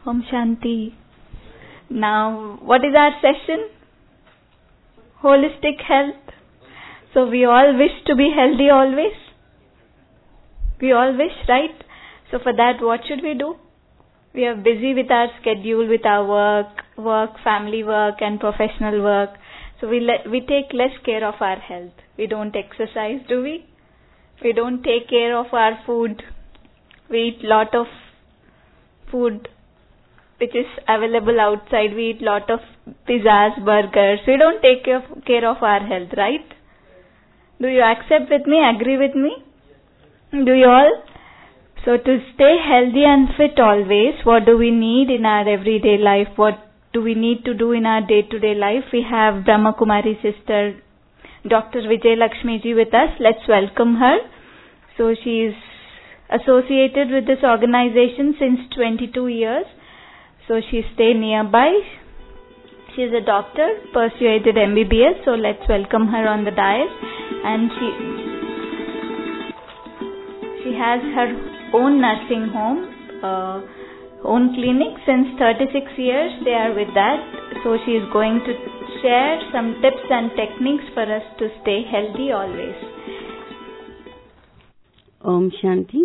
Om Shanti. Now, what is our session? Holistic health. So we all wish to be healthy always. We all wish, right? So for that, what should we do? We are busy with our schedule, with our work, work, family work, and professional work. So we let, we take less care of our health. We don't exercise, do we? We don't take care of our food. We eat lot of food which is available outside. We eat lot of pizzas, burgers. We don't take care of, care of our health, right? Do you accept with me? Agree with me? Do you all? So to stay healthy and fit always, what do we need in our everyday life? What do we need to do in our day-to-day life? We have Brahma Kumari sister, Dr. Vijay Lakshmi ji with us. Let's welcome her. So she is associated with this organization since 22 years. So she stay nearby. She is a doctor, persuaded MBBS. So let's welcome her on the dais. And she she has her own nursing home, uh, own clinic since 36 years. They are with that. So she is going to share some tips and techniques for us to stay healthy always. ఓం శాంతి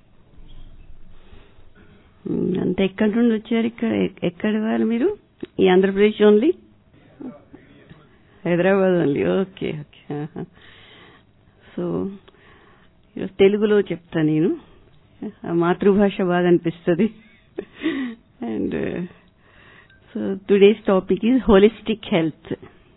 మ్, అంత ఎక్కడి నుండి వచ్చారు ఇక్కడ ఎ- ఎక్కడి వారు మీరు ఈ Andhra Pradesh only Hyderabad only okay okay ఆహా. సో ఈరోజు తెలుగులో చెప్తా నేను ఆ మాతృభాష బాగా అనిపిస్తుంది and so today's topic is holistic health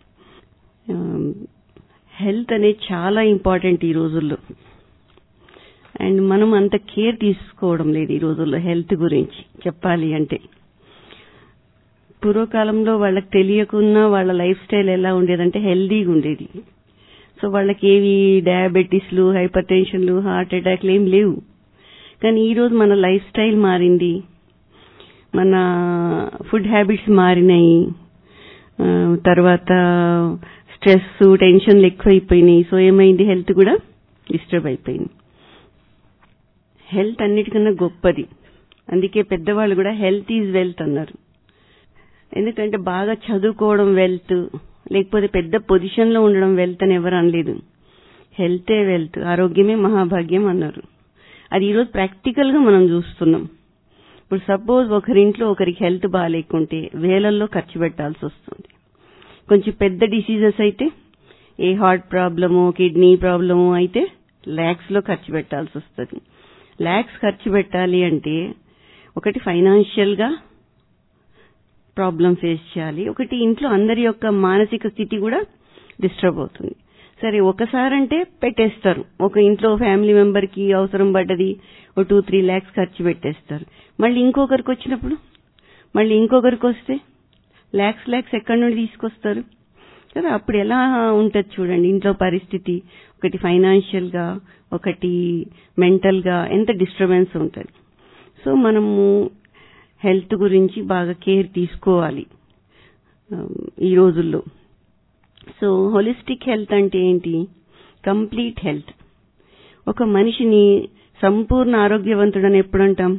health అనేది చాలా ఇంపార్టెంట్ ఈ రోజుల్లో అండ్ మనం అంత కేర్ తీసుకోవడం లేదు ఈ రోజుల్లో హెల్త్ గురించి చెప్పాలి అంటే పూర్వకాలంలో వాళ్ళకి తెలియకున్నా వాళ్ళ లైఫ్ స్టైల్ ఎలా ఉండేదంటే హెల్దీగా ఉండేది సో వాళ్ళకి ఏవి డయాబెటీస్లు హైపర్ టెన్షన్లు హార్ట్ అటాక్లు ఏం లేవు కానీ ఈరోజు మన లైఫ్ స్టైల్ మారింది మన ఫుడ్ హ్యాబిట్స్ మారినాయి ఆ, తర్వాత స్ట్రెస్ టెన్షన్లు ఎక్కువైపోయినాయి సో ఏమైంది హెల్త్ కూడా డిస్టర్బ్ అయిపోయింది హెల్త్ అన్నిటికన్నా గొప్పది అందుకే పెద్దవాళ్ళు కూడా హెల్త్ ఈజ్ వెల్త్ అన్నారు ఎందుకంటే బాగా చదువుకోవడం వెల్త్ లేకపోతే పెద్ద పొజిషన్ లో ఉండడం వెల్త్ అని ఎవరు అనలేదు హెల్తే వెల్త్ ఆరోగ్యమే మహాభాగ్యం అన్నారు అది ఈరోజు ప్రాక్టికల్ గా మనం చూస్తున్నాం ఇప్పుడు సపోజ్ ఒకరింట్లో ఒకరికి హెల్త్ బాగాలేకుంటే వేలల్లో ఖర్చు పెట్టాల్సి వస్తుంది కొంచెం పెద్ద డిసీజెస్ అయితే ఏ హార్ట్ ప్రాబ్లము కిడ్నీ ప్రాబ్లము అయితే ల్యాక్స్ లో ఖర్చు పెట్టాల్సి వస్తుంది ల్యాక్స్ ఖర్చు పెట్టాలి అంటే ఒకటి ఫైనాన్షియల్ గా ప్రాబ్లం ఫేస్ చేయాలి ఒకటి ఇంట్లో అందరి యొక్క మానసిక స్థితి కూడా డిస్టర్బ్ అవుతుంది సరే ఒకసారంటే పెట్టేస్తారు ఒక ఇంట్లో ఫ్యామిలీ మెంబర్ కి అవసరం పడ్డది ఒక టూ త్రీ ల్యాక్స్ ఖర్చు పెట్టేస్తారు మళ్ళీ ఇంకొకరికి వచ్చినప్పుడు మళ్ళీ ఇంకొకరికి వస్తే ల్యాక్స్ ల్యాక్స్ ఎక్కడి నుండి తీసుకొస్తారు కదా అప్పుడు ఎలా ఉంటుంది చూడండి ఇంట్లో పరిస్థితి ఒకటి ఫైనాన్షియల్ గా ఒకటి మెంటల్ గా ఎంత డిస్టర్బెన్స్ ఉంటుంది సో మనము హెల్త్ గురించి బాగా కేర్ తీసుకోవాలి ఆ, ఈ రోజుల్లో సో హోలిస్టిక్ హెల్త్ అంటే ఏంటి కంప్లీట్ హెల్త్ ఒక మనిషిని సంపూర్ణ ఆరోగ్యవంతుడని ఎప్పుడు అంటాం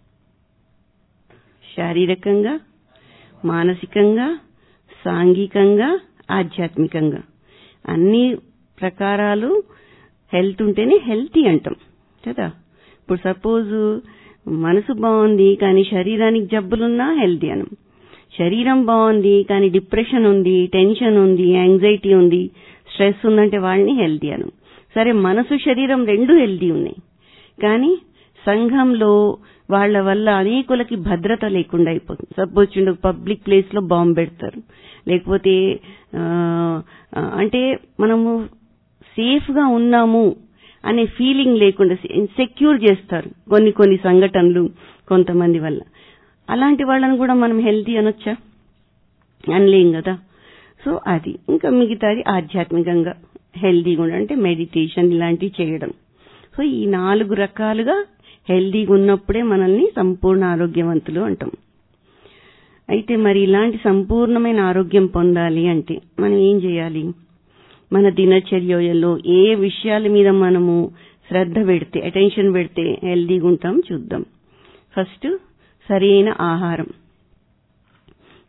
శారీరకంగా మానసికంగా సాంఘికంగా ఆధ్యాత్మికంగా అన్ని ప్రకారాలు హెల్త్ ఉంటేనే హెల్తీ అంటాం కదా ఇప్పుడు సపోజ్ మనసు బాగుంది కానీ శరీరానికి జబ్బులున్నా హెల్తీ అనం శరీరం బాగుంది కానీ డిప్రెషన్ ఉంది టెన్షన్ ఉంది యాంగ్జైటీ ఉంది స్ట్రెస్ ఉందంటే వాళ్ళని హెల్తీ అనం సరే మనసు శరీరం రెండు హెల్తీ ఉన్నాయి కానీ సంఘంలో వాళ్ళ వల్ల అనేకులకి భద్రత లేకుండా అయిపోతుంది సపోజ్ చూడండి పబ్లిక్ ప్లేస్ లో బాంబు పెడతారు లేకపోతే ఆ, ఆ, అంటే మనము సేఫ్ గా ఉన్నాము అనే ఫీలింగ్ లేకుండా సెక్యూర్ చేస్తారు కొన్ని కొన్ని సంఘటనలు కొంతమంది వల్ల అలాంటి వాళ్ళని కూడా మనం హెల్తీ అనొచ్చా అనలేం కదా సో అది ఇంకా మిగతాది ఆధ్యాత్మికంగా హెల్దీగా ఉండడం అంటే మెడిటేషన్ ఇలాంటివి చేయడం సో ఈ నాలుగు రకాలుగా హెల్దీగా ఉన్నప్పుడే మనల్ని సంపూర్ణ ఆరోగ్యవంతులు అంటాం అయితే మరి ఇలాంటి సంపూర్ణమైన ఆరోగ్యం పొందాలి అంటే మనం ఏం చేయాలి మన దినచర్యలో ఏ విషయాల మీద మనము శ్రద్ధ పెడితే అటెన్షన్ పెడితే హెల్దీగా ఉంటాం చూద్దాం ఫస్ట్ సరైన ఆహారం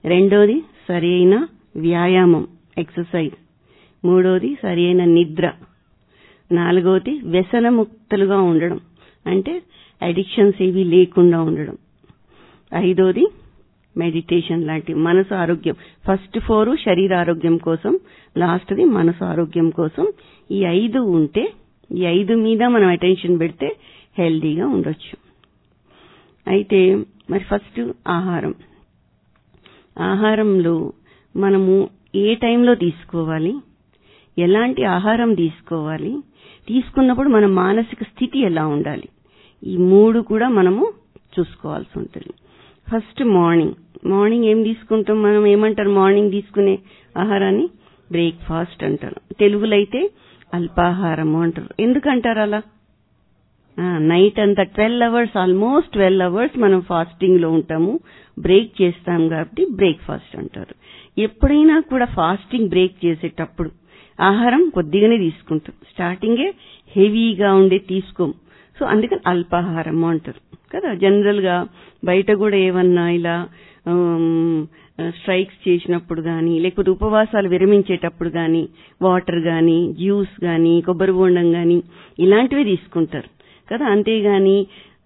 రెండోది సరి అయిన వ్యాయామం ఎక్సర్సైజ్ మూడోది సరి అయిన నిద్ర నాలుగోది వ్యసనముక్తులుగా ఉండడం అంటే అడిక్షన్స్ ఏవి లేకుండా ఉండడం ఐదోది మెడిటేషన్ లాంటి మనసు ఆరోగ్యం ఫస్ట్ ఫోర్ శరీర ఆరోగ్యం కోసం లాస్ట్ది మనసు ఆరోగ్యం కోసం ఈ ఐదు ఉంటే ఈ ఐదు మీద మనం అటెన్షన్ పెడితే హెల్దీగా ఉండొచ్చు అయితే మరి ఫస్ట్ ఆహారం ఆహారంలో మనము ఏ టైంలో తీసుకోవాలి ఎలాంటి ఆహారం తీసుకోవాలి తీసుకున్నప్పుడు మన మానసిక స్థితి ఎలా ఉండాలి ఈ మూడు కూడా మనము చూసుకోవాల్సి ఉంటుంది ఫస్ట్ మార్నింగ్ మార్నింగ్ ఏం తీసుకుంటాం మనం ఏమంటారు మార్నింగ్ తీసుకునే ఆహారాన్ని బ్రేక్ఫాస్ట్ అంటారు తెలుగులో అయితే అల్పాహారము అంటారు ఎందుకంటారు అలా నైట్ అంతా twelve hours almost twelve hours మనం ఫాస్టింగ్ లో ఉంటాము బ్రేక్ చేస్తాం కాబట్టి బ్రేక్ఫాస్ట్ అంటారు ఎప్పుడైనా కూడా ఫాస్టింగ్ బ్రేక్ చేసేటప్పుడు ఆహారం కొద్దిగానే తీసుకుంటాం స్టార్టింగే హెవీగా ఉండే తీసుకోం సో అందుకని అల్పాహారం అంటారు కదా జనరల్ గా బయట కూడా ఏమన్నా ఇలా స్ట్రైక్స్ చేసినప్పుడు గాని లేకపోతే ఉపవాసాలు విరమించేటప్పుడు గాని వాటర్ గాని జ్యూస్ గాని కొబ్బరి బోండం గాని ఇలాంటివి తీసుకుంటారు కదా అంతేగాని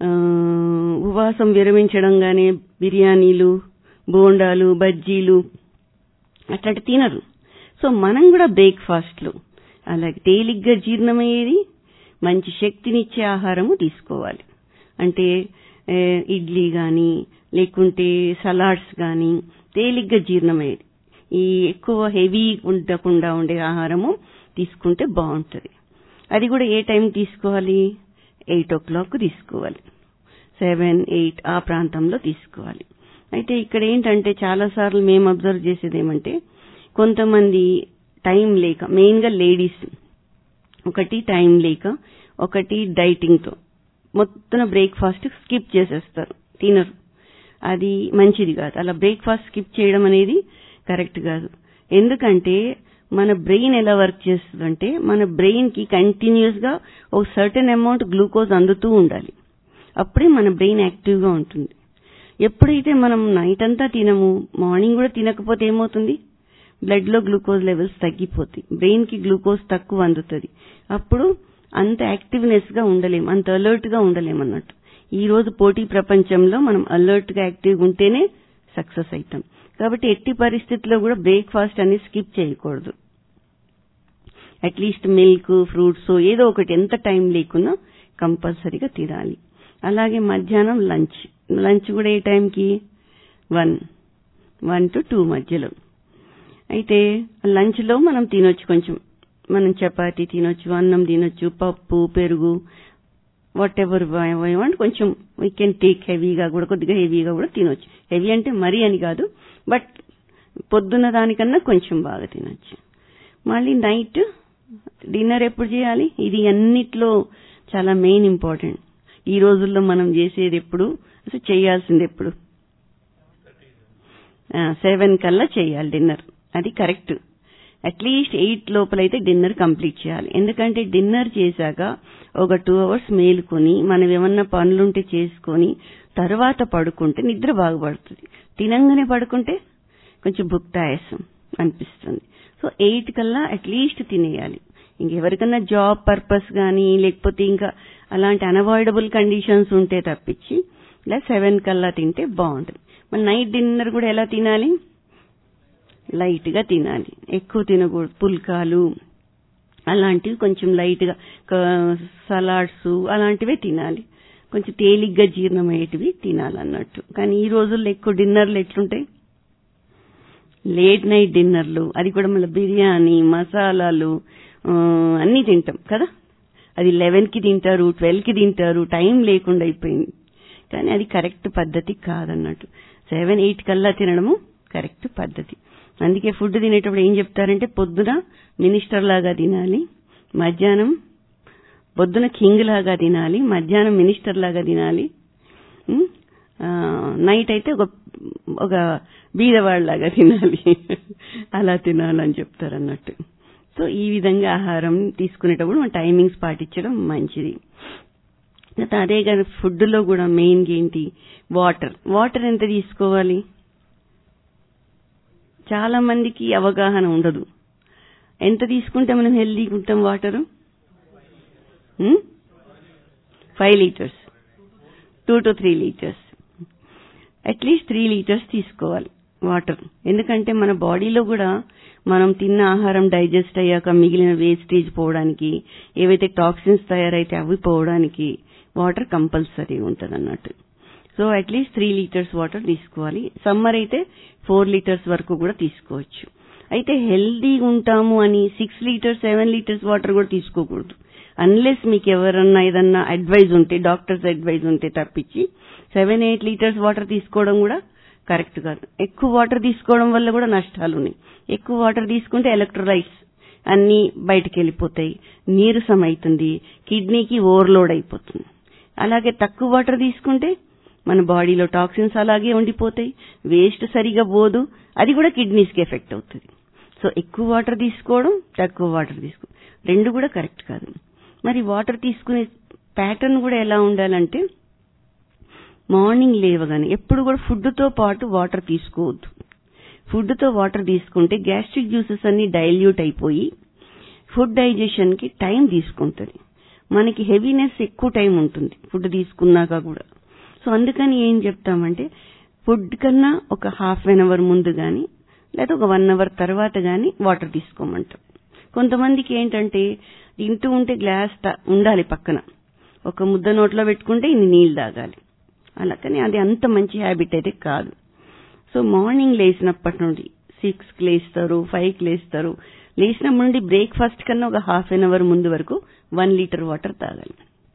ఉపవాసం విరమించడం గానే బిర్యానీలు బోండాలు బజ్జీలు అట్లాంటి తినరు సో మనం కూడా బ్రేక్ఫాస్ట్లు అలాగే తేలిగ్గా జీర్ణమయ్యేది మంచి శక్తినిచ్చే ఆహారము తీసుకోవాలి అంటే ఇడ్లీ గాని లేకుంటే సలాడ్స్ గాని తేలిగ్గా జీర్ణమయ్యేది ఈ ఎక్కువ హెవీ ఉండకుండా ఉండే ఆహారము తీసుకుంటే బాగుంటుంది అది కూడా ఏ టైం తీసుకోవాలి ఎయిట్ ఓ క్లాక్ తీసుకోవాలి సెవెన్ ఎయిట్ ఆ ప్రాంతంలో తీసుకోవాలి అయితే ఇక్కడ ఏంటంటే చాలా సార్లు మేము అబ్జర్వ్ చేసేది ఏమంటే కొంతమంది టైం లేక మెయిన్ గా లేడీస్ ఒకటి టైం లేక ఒకటి డైటింగ్ తో మొత్తం బ్రేక్ఫాస్ట్ స్కిప్ చేసేస్తారు తినరు అది మంచిది కాదు అలా బ్రేక్ఫాస్ట్ స్కిప్ చేయడం అనేది కరెక్ట్ కాదు ఎందుకంటే మన బ్రెయిన్ ఎలా వర్క్ చేస్తుందంటే మన బ్రెయిన్ కి కంటిన్యూస్ గా ఒక సర్టెన్ అమౌంట్ గ్లూకోజ్ అందుతూ ఉండాలి అప్పుడే మన బ్రెయిన్ యాక్టివ్ గా ఉంటుంది ఎప్పుడైతే మనం నైట్ అంతా తినము మార్నింగ్ కూడా తినకపోతే ఏమవుతుంది బ్లడ్ లో గ్లూకోజ్ లెవెల్స్ తగ్గిపోతాయి బ్రెయిన్ కి గ్లూకోజ్ తక్కువ అందుతుంది అప్పుడు అంత యాక్టివ్నెస్ గా ఉండలేం అంత అలర్ట్ గా ఉండలేం అన్నట్టు ఈ రోజు పోటీ ప్రపంచంలో మనం అలర్ట్ గా యాక్టివ్ ఉంటేనే సక్సెస్ అవుతాం కాబట్టి ఎట్టి పరిస్థితుల్లో కూడా బ్రేక్ఫాస్ట్ అనేది స్కిప్ చేయకూడదు అట్లీస్ట్ మిల్క్ ఫ్రూట్స్ ఏదో ఒకటి ఎంత టైం లేకున్నా కంపల్సరీగా తినాలి అలాగే మధ్యాహ్నం లంచ్ లంచ్ కూడా ఏ టైంకి వన్ వన్ టు టూ మధ్యలో అయితే లంచ్ లో మనం తినొచ్చు కొంచెం మనం చపాతీ తినొచ్చు అన్నం తినొచ్చు పప్పు పెరుగు వాట్ ఎవర్ వాంట్ కొంచెం వీ కెన్ టేక్ హెవీగా కూడా కొద్దిగా హెవీగా కూడా తినొచ్చు హెవీ అంటే మరీ అని కాదు బట్ పొద్దున్న దానికన్నా కొంచెం బాగా తినొచ్చు మళ్ళీ నైట్ డిన్నర్ ఎప్పుడు చేయాలి ఇది అన్నిట్లో చాలా మెయిన్ ఇంపార్టెంట్ ఈ రోజుల్లో మనం చేసేది ఎప్పుడు అసలు చేయాల్సింది ఎప్పుడు సెవెన్ కల్లా చేయాలి డిన్నర్ అది కరెక్ట్ అట్లీస్ట్ ఎయిట్ లోపలైతే డిన్నర్ కంప్లీట్ చేయాలి ఎందుకంటే డిన్నర్ చేశాక ఒక టూ అవర్స్ మేలుకొని మనం ఏమన్నా పనులుంటే చేసుకొని తర్వాత పడుకుంటే నిద్ర బాగుపడుతుంది తినంగానే పడుకుంటే కొంచెం భుక్తాయాసం అనిపిస్తుంది సో ఎయిట్ కల్లా అట్లీస్ట్ తినేయాలి ఇంకెవరికన్నా జాబ్ పర్పస్ గానీ లేకపోతే ఇంకా అలాంటి అన్అవాయిడబుల్ కండిషన్స్ ఉంటే తప్పించి ఇలా సెవెన్ కల్లా తింటే బాగుంటుంది మరి నైట్ డిన్నర్ కూడా ఎలా తినాలి లైట్ గా తినాలి ఎక్కువ తినకూడదు పుల్కాలు అలాంటివి కొంచెం లైట్ గా సలాడ్స్ అలాంటివే తినాలి కొంచెం తేలిగ్గా జీర్ణమయ్యేటివి తినాలన్నట్టు కానీ ఈ రోజుల్లో ఎక్కువ డిన్నర్లు ఎట్లుంటాయి లేట్ నైట్ డిన్నర్లు అది కూడా మళ్ళీ బిర్యానీ మసాలాలు అన్నీ తింటాం కదా అది లెవెన్ కి తింటారు ట్వెల్వ్ కి తింటారు టైం లేకుండా అయిపోయింది కానీ అది కరెక్ట్ పద్ధతి కాదన్నట్టు సెవెన్ ఎయిట్ కల్లా తినడము కరెక్ట్ పద్ధతి అందుకే ఫుడ్ తినేటప్పుడు ఏం చెప్తారంటే పొద్దున మినిస్టర్ లాగా తినాలి మధ్యాహ్నం పొద్దున కింగ్ లాగా తినాలి మధ్యాహ్నం మినిస్టర్ లాగా తినాలి నైట్ అయితే ఒక ఒక బీదవాళ్ళలాగా తినాలి అలా తినాలని చెప్తారు అన్నట్టు సో ఈ విధంగా ఆహారం తీసుకునేటప్పుడు మన టైమింగ్స్ పాటించడం మంచిది అదే కాదు ఫుడ్ లో కూడా మెయిన్ ఏంటి వాటర్ వాటర్ ఎంత తీసుకోవాలి చాలా మందికి అవగాహన ఉండదు ఎంత తీసుకుంటే మనం హెల్దీగా ఉంటాం water five litres two to three litres at least three litres తీసుకోవాలి వాటర్ ఎందుకంటే మన బాడీలో కూడా మనం తిన్న ఆహారం డైజెస్ట్ అయ్యాక మిగిలిన వేస్టేజ్ పోవడానికి ఏవైతే టాక్సిన్స్ తయారైతే అవి పోవడానికి వాటర్ కంపల్సరీ ఉంటుంది అన్నట్టు so at least three litres water తీసుకోవాలి సమ్మర్ అయితే ఫోర్ లీటర్స్ వరకు కూడా తీసుకోవచ్చు అయితే హెల్దీగా ఉంటాము అని six litres seven litres water కూడా తీసుకోకూడదు అన్లెస్ మీకు ఎవరన్నా ఏదన్నా అడ్వైజ్ ఉంటే డాక్టర్స్ అడ్వైజ్ ఉంటే తప్పించి సెవెన్ ఎయిట్ లీటర్స్ వాటర్ తీసుకోవడం కూడా కరెక్ట్ కాదు ఎక్కువ వాటర్ తీసుకోవడం వల్ల కూడా నష్టాలు ఉన్నాయి ఎక్కువ వాటర్ తీసుకుంటే ఎలక్ట్రోలైట్స్ అన్ని బయటికి వెళ్ళిపోతాయి నీరసం అవుతుంది కిడ్నీకి ఓవర్లోడ్ అయిపోతుంది అలాగే తక్కువ వాటర్ తీసుకుంటే మన బాడీలో టాక్సిన్స్ అలాగే ఉండిపోతాయి వేస్ట్ సరిగా పోదు అది కూడా కిడ్నీస్కి ఎఫెక్ట్ అవుతుంది సో ఎక్కువ వాటర్ తీసుకోవడం తక్కువ వాటర్ తీసుకో రెండు కూడా కరెక్ట్ కాదు మరి వాటర్ తీసుకునే ప్యాటర్న్ కూడా ఎలా ఉండాలంటే మార్నింగ్ లేవగానే ఎప్పుడు కూడా ఫుడ్తో పాటు వాటర్ తీసుకోవద్దు ఫుడ్తో వాటర్ తీసుకుంటే గ్యాస్ట్రిక్ జ్యూసెస్ అన్ని డైల్యూట్ అయిపోయి ఫుడ్ డైజెషన్ కి టైం తీసుకుంటుంది మనకి హెవీనెస్ ఎక్కువ టైం ఉంటుంది ఫుడ్ తీసుకున్నాక కూడా సో అందుకని ఏం చెప్తామంటే ఫుడ్ కన్నా ఒక హాఫ్ అన్ అవర్ ముందు గాని లేదా ఒక వన్ అవర్ తర్వాత గాని వాటర్ తీసుకోమంటాం కొంతమందికి ఏంటంటే తింటూ ఉంటే గ్లాస్ ఉండాలి పక్కన ఒక ముద్ద నోట్లో పెట్టుకుంటే ఇన్ని నీళ్లు తాగాలి అలా కానీ అది అంత మంచి హ్యాబిట్ అయితే కాదు సో మార్నింగ్ లేచినప్పటి నుండి సిక్స్కి లేస్తారు ఫైవ్కి లేస్తారు లేచినప్పటి నుండి బ్రేక్ఫాస్ట్ కన్నా ఒక హాఫ్ అన్ అవర్ ముందు వరకు వన్ లీటర్ వాటర్ తాగాలి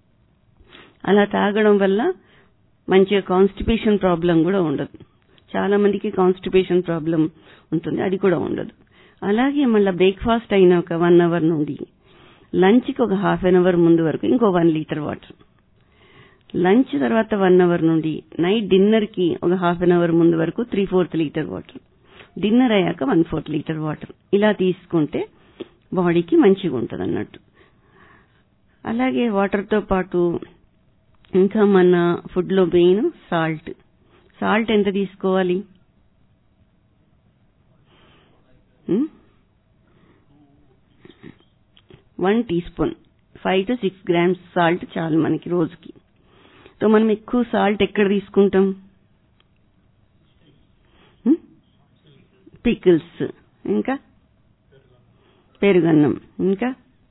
అలా తాగడం వల్ల మంచిగా కాన్స్టిపేషన్ ప్రాబ్లం కూడా ఉండదు చాలా మందికి కాన్స్టిపేషన్ ప్రాబ్లం ఉంటుంది అది కూడా ఉండదు అలాగే మళ్ళీ బ్రేక్ఫాస్ట్ అయిన ఒక వన్ అవర్ నుండి లంచ్కి ఒక హాఫ్ అన్ అవర్ ముందు వరకు ఇంకో వన్ లీటర్ వాటర్ లంచ్ తర్వాత వన్ అవర్ నుండి నైట్ డిన్నర్ కి ఒక హాఫ్ అన్ అవర్ ముందు వరకు three fourth litre water dinner అయ్యాక వన్ ఫోర్త్ లీటర్ వాటర్ ఇలా తీసుకుంటే బాడీకి మంచిగా ఉంటుంది అన్నట్టు అలాగే వాటర్తో పాటు ఇంకా మన ఫుడ్లో మెయిన్ సాల్ట్ సాల్ట్ ఎంత తీసుకోవాలి one teaspoon five to six grams salt చాలు మనకి రోజుకి సో మనం ఎక్కువ సాల్ట్ ఎక్కడ తీసుకుంటాం పికిల్స్ ఇంకా పెరుగన్నం ఇంకా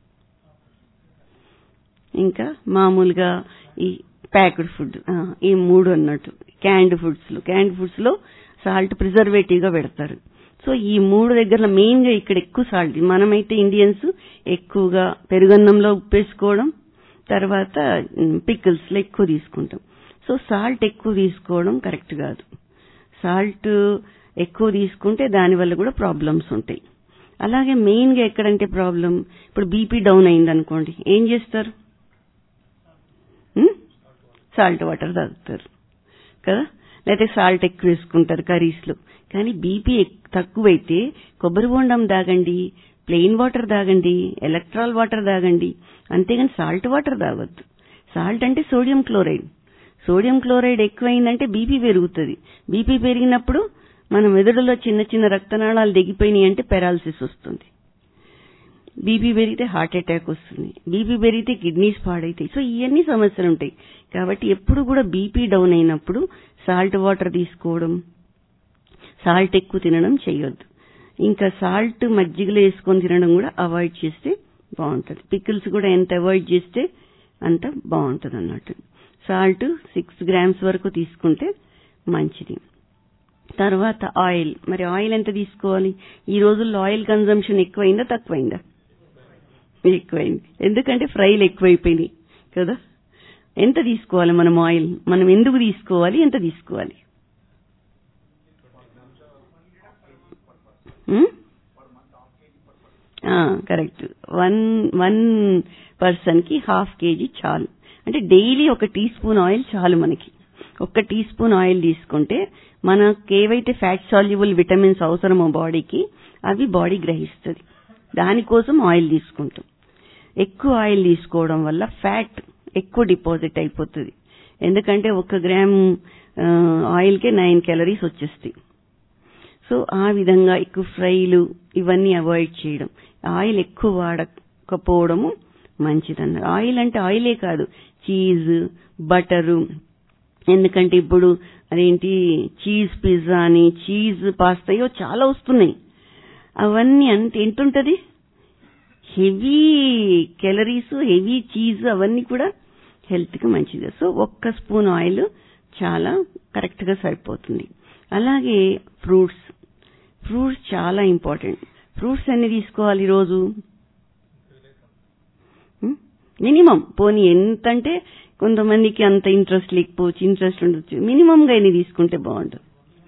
ఇంకా మామూలుగా ఈ ప్యాక్డ్ ఫుడ్ ఈ మూడు అన్నట్టు క్యాండ్ ఫుడ్స్ లో క్యాండ్ ఫుడ్స్ లో సాల్ట్ ప్రిజర్వేటివ్ గా పెడతారు సో ఈ మూడు దగ్గర మెయిన్ గా ఇక్కడ ఎక్కువ సాల్ట్ మనమైతే ఇండియన్స్ ఎక్కువగా పెరుగన్నంలో ఉప్పేసుకోవడం తర్వాత పికిల్స్ లో ఎక్కువ తీసుకుంటాం సో సాల్ట్ ఎక్కువ తీసుకోవడం కరెక్ట్ కాదు సాల్ట్ ఎక్కువ తీసుకుంటే దానివల్ల కూడా ప్రాబ్లమ్స్ ఉంటాయి అలాగే మెయిన్ గా ఎక్కడంటే ప్రాబ్లం ఇప్పుడు బీపీ డౌన్ అయింది అనుకోండి ఏం చేస్తారు సాల్ట్ వాటర్ తాగుతారు కదా లేకపోతే సాల్ట్ ఎక్కువ వేసుకుంటారు కర్రీస్ లో కానీ బీపీ తక్కువైతే కొబ్బరి బొండం తాగండి ప్లెయిన్ వాటర్ తాగండి ఎలక్ట్రాల్ వాటర్ తాగండి అంతేగాని సాల్ట్ వాటర్ తాగొద్దు సాల్ట్ అంటే సోడియం క్లోరైడ్ సోడియం క్లోరైడ్ ఎక్కువైందంటే బీపీ పెరుగుతుంది బీపీ పెరిగినప్పుడు మన మెదడులో చిన్న చిన్న రక్తనాళాలు దిగిపోయినాయి అంటే పెరాలసిస్ వస్తుంది బీపీ పెరిగితే హార్ట్ అటాక్ వస్తుంది బీపీ పెరిగితే కిడ్నీస్ పాడైతాయి సో ఇవన్నీ సమస్యలు ఉంటాయి కాబట్టి ఎప్పుడు కూడా బీపీ డౌన్ అయినప్పుడు సాల్ట్ వాటర్ తీసుకోవడం సాల్ట్ ఎక్కువ తినడం చేయొద్దు ఇంకా సాల్ట్ మజ్జిగలో వేసుకొని తినడం కూడా అవాయిడ్ చేస్తే బాగుంటుంది పికిల్స్ కూడా ఎంత అవాయిడ్ చేస్తే అంత బాగుంటుంది అన్నట్టు సాల్ట్ సిక్స్ గ్రామ్స్ వరకు తీసుకుంటే మంచిది తర్వాత ఆయిల్ మరి ఆయిల్ ఎంత తీసుకోవాలి ఈ రోజుల్లో ఆయిల్ కన్జంప్షన్ ఎక్కువైందా తక్కువైందా ఎక్కువైంది ఎందుకంటే ఫ్రైలు ఎక్కువైపోయినాయి కదా ఎంత తీసుకోవాలి మనం ఆయిల్ మనం ఎందుకు తీసుకోవాలి ఎంత తీసుకోవాలి కరెక్ట్ వన్ వన్ పర్సన్ కి హాఫ్ కేజీ చాలు అంటే డైలీ ఒక టీ స్పూన్ ఆయిల్ చాలు మనకి ఒక్క టీ స్పూన్ ఆయిల్ తీసుకుంటే మనకి ఏవైతే ఫ్యాట్ సాల్యుబుల్ విటమిన్స్ అవసరమో బాడీకి అవి బాడీ గ్రహిస్తుంది దానికోసం ఆయిల్ తీసుకుంటాం ఎక్కువ ఆయిల్ తీసుకోవడం వల్ల ఫ్యాట్ ఎక్కువ డిపాజిట్ అయిపోతుంది ఎందుకంటే ఒక గ్రామ్ ఆయిల్కే నైన్ క్యాలరీస్ వచ్చేస్తాయి సో ఆ విధంగా ఎక్కువ ఫ్రైలు ఇవన్నీ అవాయిడ్ చేయడం ఆయిల్ ఎక్కువ వాడకపోవడము మంచిదన్నారు ఆయిల్ అంటే ఆయిలే కాదు చీజ్ బటరు ఎందుకంటే ఇప్పుడు అదేంటి చీజ్ పిజ్జా అని చీజ్ పాస్తాయో చాలా వస్తున్నాయి అవన్నీ అంత ఎంతుంటది హెవీ కెలరీస్ హెవీ చీజ్ అవన్నీ కూడా హెల్త్ కి మంచిది సో ఒక్క స్పూన్ ఆయిల్ చాలా కరెక్ట్ గా సరిపోతుంది అలాగే ఫ్రూట్స్ ఫ్రూట్స్ చాలా ఇంపార్టెంట్ ఫ్రూట్స్ ఎన్ని తీసుకోవాలి రోజు మినిమం పోనీ ఎంతంటే కొంతమందికి అంత ఇంట్రెస్ట్ లేకపోవచ్చు ఇంట్రెస్ట్ ఉండొచ్చు మినిమం గా ఎన్ని తీసుకుంటే బాగుంటుంది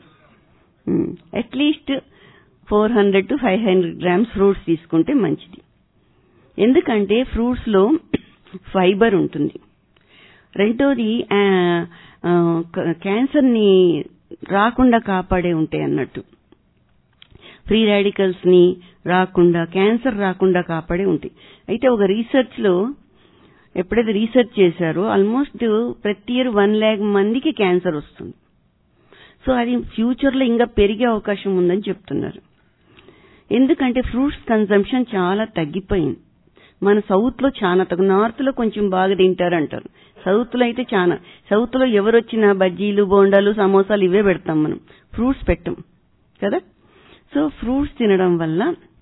at least four hundred to five hundred grams fruits తీసుకుంటే మంచిది ఎందుకంటే ఫ్రూట్స్ లో ఫైబర్ ఉంటుంది రెండోది క్యాన్సర్ ని రాకుండా కాపాడే ఉంటాయి అన్నట్టు ఫ్రీ రాడికల్స్ ని రాకుండా క్యాన్సర్ రాకుండా కాపాడే ఉంటాయి అయితే ఒక రీసెర్చ్ లో ఎప్పుడైతే రీసెర్చ్ చేశారో ఆల్మోస్ట్ ప్రతి ఇయర్ వన్ ల్యాక్ మందికి క్యాన్సర్ వస్తుంది సో అది ఫ్యూచర్ లో ఇంకా పెరిగే అవకాశం ఉందని చెప్తున్నారు ఎందుకంటే ఫ్రూట్స్ కన్సంప్షన్ చాలా తగ్గిపోయింది మన సౌత్ లో చాలా తక్కువ నార్త్ లో కొంచెం బాగా తింటారంటారు సౌత్ లో అయితే చాలా సౌత్ లో ఎవరు వచ్చినా బజ్జీలు బోండాలు సమోసాలు ఇవే పెడతాం మనం ఫ్రూట్స్ పెట్టం కదా సో ఫ్రూట్స్ తినడం వల్ల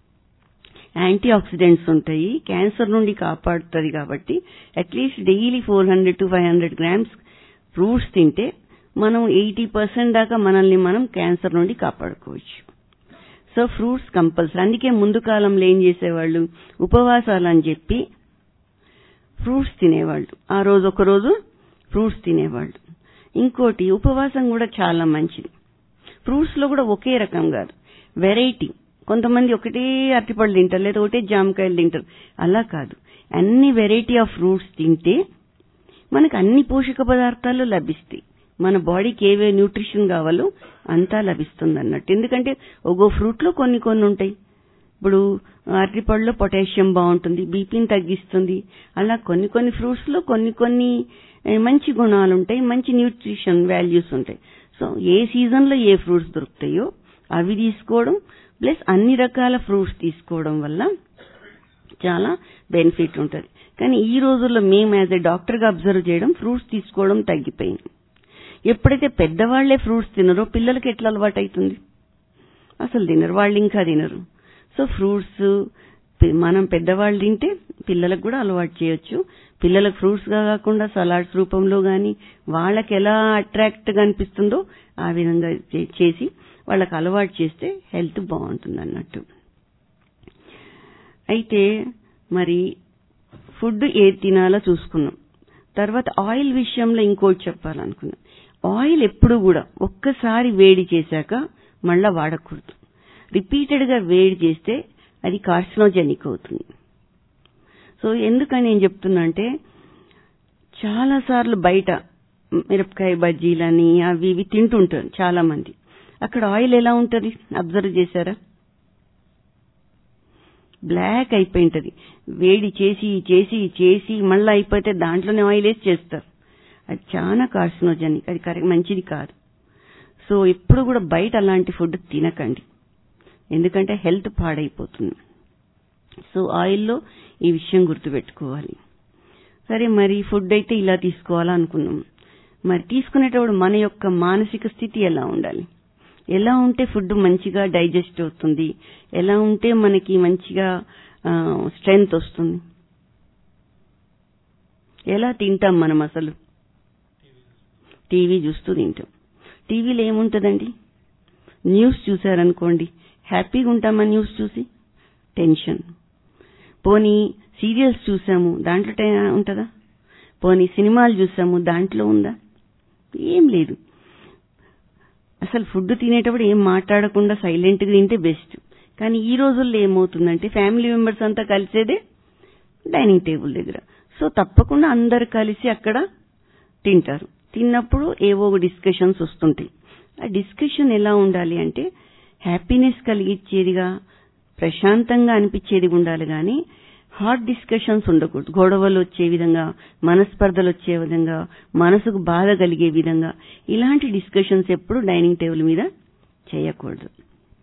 యాంటీ ఆక్సిడెంట్స్ ఉంటాయి క్యాన్సర్ నుండి కాపాడుతుంది కాబట్టి at least daily four hundred to five hundred grams fruits తింటే మనం ఎయిటీ పర్సెంట్ దాకా మనల్ని మనం క్యాన్సర్ నుండి కాపాడుకోవచ్చు సో ఫ్రూట్స్ కంపల్సరీ అందుకే ముందు కాలంలో ఏం చేసేవాళ్ళు ఉపవాసాలు అని చెప్పి ఫ్రూట్స్ తినేవాళ్ళు ఆ రోజు ఒక రోజు ఫ్రూట్స్ తినేవాళ్ళు ఇంకోటి ఉపవాసం కూడా చాలా మంచిది ఫ్రూట్స్ లో కూడా ఒకే రకం కాదు వెరైటీ కొంతమంది ఒకటే అరటిపళ్ళు తింటారు లేదా ఒకటే జామకాయలు తింటారు అలా కాదు అన్ని వెరైటీ ఆఫ్ ఫ్రూట్స్ తింటే మనకు అన్ని పోషక పదార్థాలు లభిస్తాయి మన బాడీకి ఏవే న్యూట్రిషన్ కావాలో అంతా లభిస్తుంది అన్నట్టు ఎందుకంటే ఒక్కో ఫ్రూట్ లో కొన్ని కొన్ని ఉంటాయి ఇప్పుడు అరటిపళ్ళలో పొటాషియం బాగుంటుంది బీపీని తగ్గిస్తుంది అలా కొన్ని కొన్ని ఫ్రూట్స్ లో కొన్ని కొన్ని మంచి గుణాలు ఉంటాయి మంచి న్యూట్రిషన్ వాల్యూస్ ఉంటాయి సో ఏ సీజన్ లో ఏ ఫ్రూట్స్ దొరుకుతాయో అవి తీసుకోవడం ప్లస్ అన్ని రకాల ఫ్రూట్స్ తీసుకోవడం వల్ల చాలా బెనిఫిట్ ఉంటుంది కానీ ఈ రోజుల్లో మేము యాజ్ ఎ డాక్టర్ గా అబ్జర్వ్ చేయడం ఫ్రూట్స్ తీసుకోవడం తగ్గిపోయింది ఎప్పుడైతే పెద్దవాళ్లే ఫ్రూట్స్ తినరో పిల్లలకి ఎట్లా అలవాటు అవుతుంది అసలు తినరు వాళ్ళు ఇంకా తినరు సో ఫ్రూట్స్ మనం పెద్దవాళ్ళు తింటే పిల్లలకు కూడా అలవాటు చేయొచ్చు పిల్లలకు ఫ్రూట్స్ గా కాకుండా సలాడ్స్ రూపంలో గాని వాళ్ళకి ఎలా అట్రాక్ట్ గా అనిపిస్తుందో ఆ విధంగా చేసి వాళ్ళకి అలవాటు చేస్తే హెల్త్ బాగుంటుంది అన్నట్టు అయితే మరి ఫుడ్ ఏది తినాలో చూసుకున్నాం తర్వాత ఆయిల్ విషయంలో ఇంకోటి చెప్పాలనుకున్నాం ఆయిల్ ఎప్పుడు కూడా ఒక్కసారి వేడి చేశాక మళ్ళా వాడకూడదు రిపీటెడ్ గా వేడి చేస్తే అది కార్సినోజెనిక్ అవుతుంది సో ఎందుకని నేను చెప్తున్నా అంటే చాలా సార్లు బయట మిరపకాయ బజ్జీలని అవి ఇవి తింటుంటారు చాలా మంది అక్కడ ఆయిల్ ఎలా ఉంటది అబ్జర్వ్ చేశారా బ్లాక్ అయిపోయింటది వేడి చేసి చేసి చేసి మళ్ళీ అయిపోతే దాంట్లోనే ఆయిల్ వేసి చేస్తారు అది చాలా కార్సినోజెనిక్ అది కరెక్ట్ మంచిది కాదు సో ఎప్పుడు కూడా బయట అలాంటి ఫుడ్ తినకండి ఎందుకంటే హెల్త్ పాడైపోతుంది సో ఆయిల్లో ఈ విషయం గుర్తుపెట్టుకోవాలి సరే మరి ఫుడ్ అయితే ఇలా తీసుకోవాలా అనుకున్నాం మరి తీసుకునేటప్పుడు మన యొక్క మానసిక స్థితి ఎలా ఉండాలి ఎలా ఉంటే ఫుడ్ మంచిగా డైజెస్ట్ అవుతుంది ఎలా ఉంటే మనకి మంచిగా స్ట్రెంగ్త్ వస్తుంది ఎలా తింటాం మనం అసలు టీవీ చూస్తూ తింటాం టీవీలో ఏముంటుందండి న్యూస్ చూశారనుకోండి హ్యాపీగా ఉంటామా న్యూస్ చూసి టెన్షన్ పోనీ సీరియల్స్ చూసాము దాంట్లో ఉంటుందా పోనీ సినిమాలు చూసాము దాంట్లో ఉందా ఏం లేదు అసలు ఫుడ్ తినేటప్పుడు ఏం మాట్లాడకుండా సైలెంట్ గా తింటే బెస్ట్ కానీ ఈ రోజుల్లో ఏమవుతుందంటే ఫ్యామిలీ మెంబర్స్ అంతా కలిసేదే డైనింగ్ టేబుల్ దగ్గర సో తప్పకుండా అందరు కలిసి అక్కడ తింటారు తిన్నప్పుడు ఏవో డిస్కషన్స్ వస్తుంటాయి ఆ డిస్కషన్ ఎలా ఉండాలి అంటే హ్యాపీనెస్ కలిగించేదిగా ప్రశాంతంగా అనిపించేది ఉండాలి కానీ హాట్ డిస్కషన్స్ ఉండకూడదు గొడవలు వచ్చే విధంగా మనస్పర్ధలు వచ్చే విధంగా మనసుకు బాధ కలిగే విధంగా ఇలాంటి డిస్కషన్స్ ఎప్పుడు డైనింగ్ టేబుల్ మీద చేయకూడదు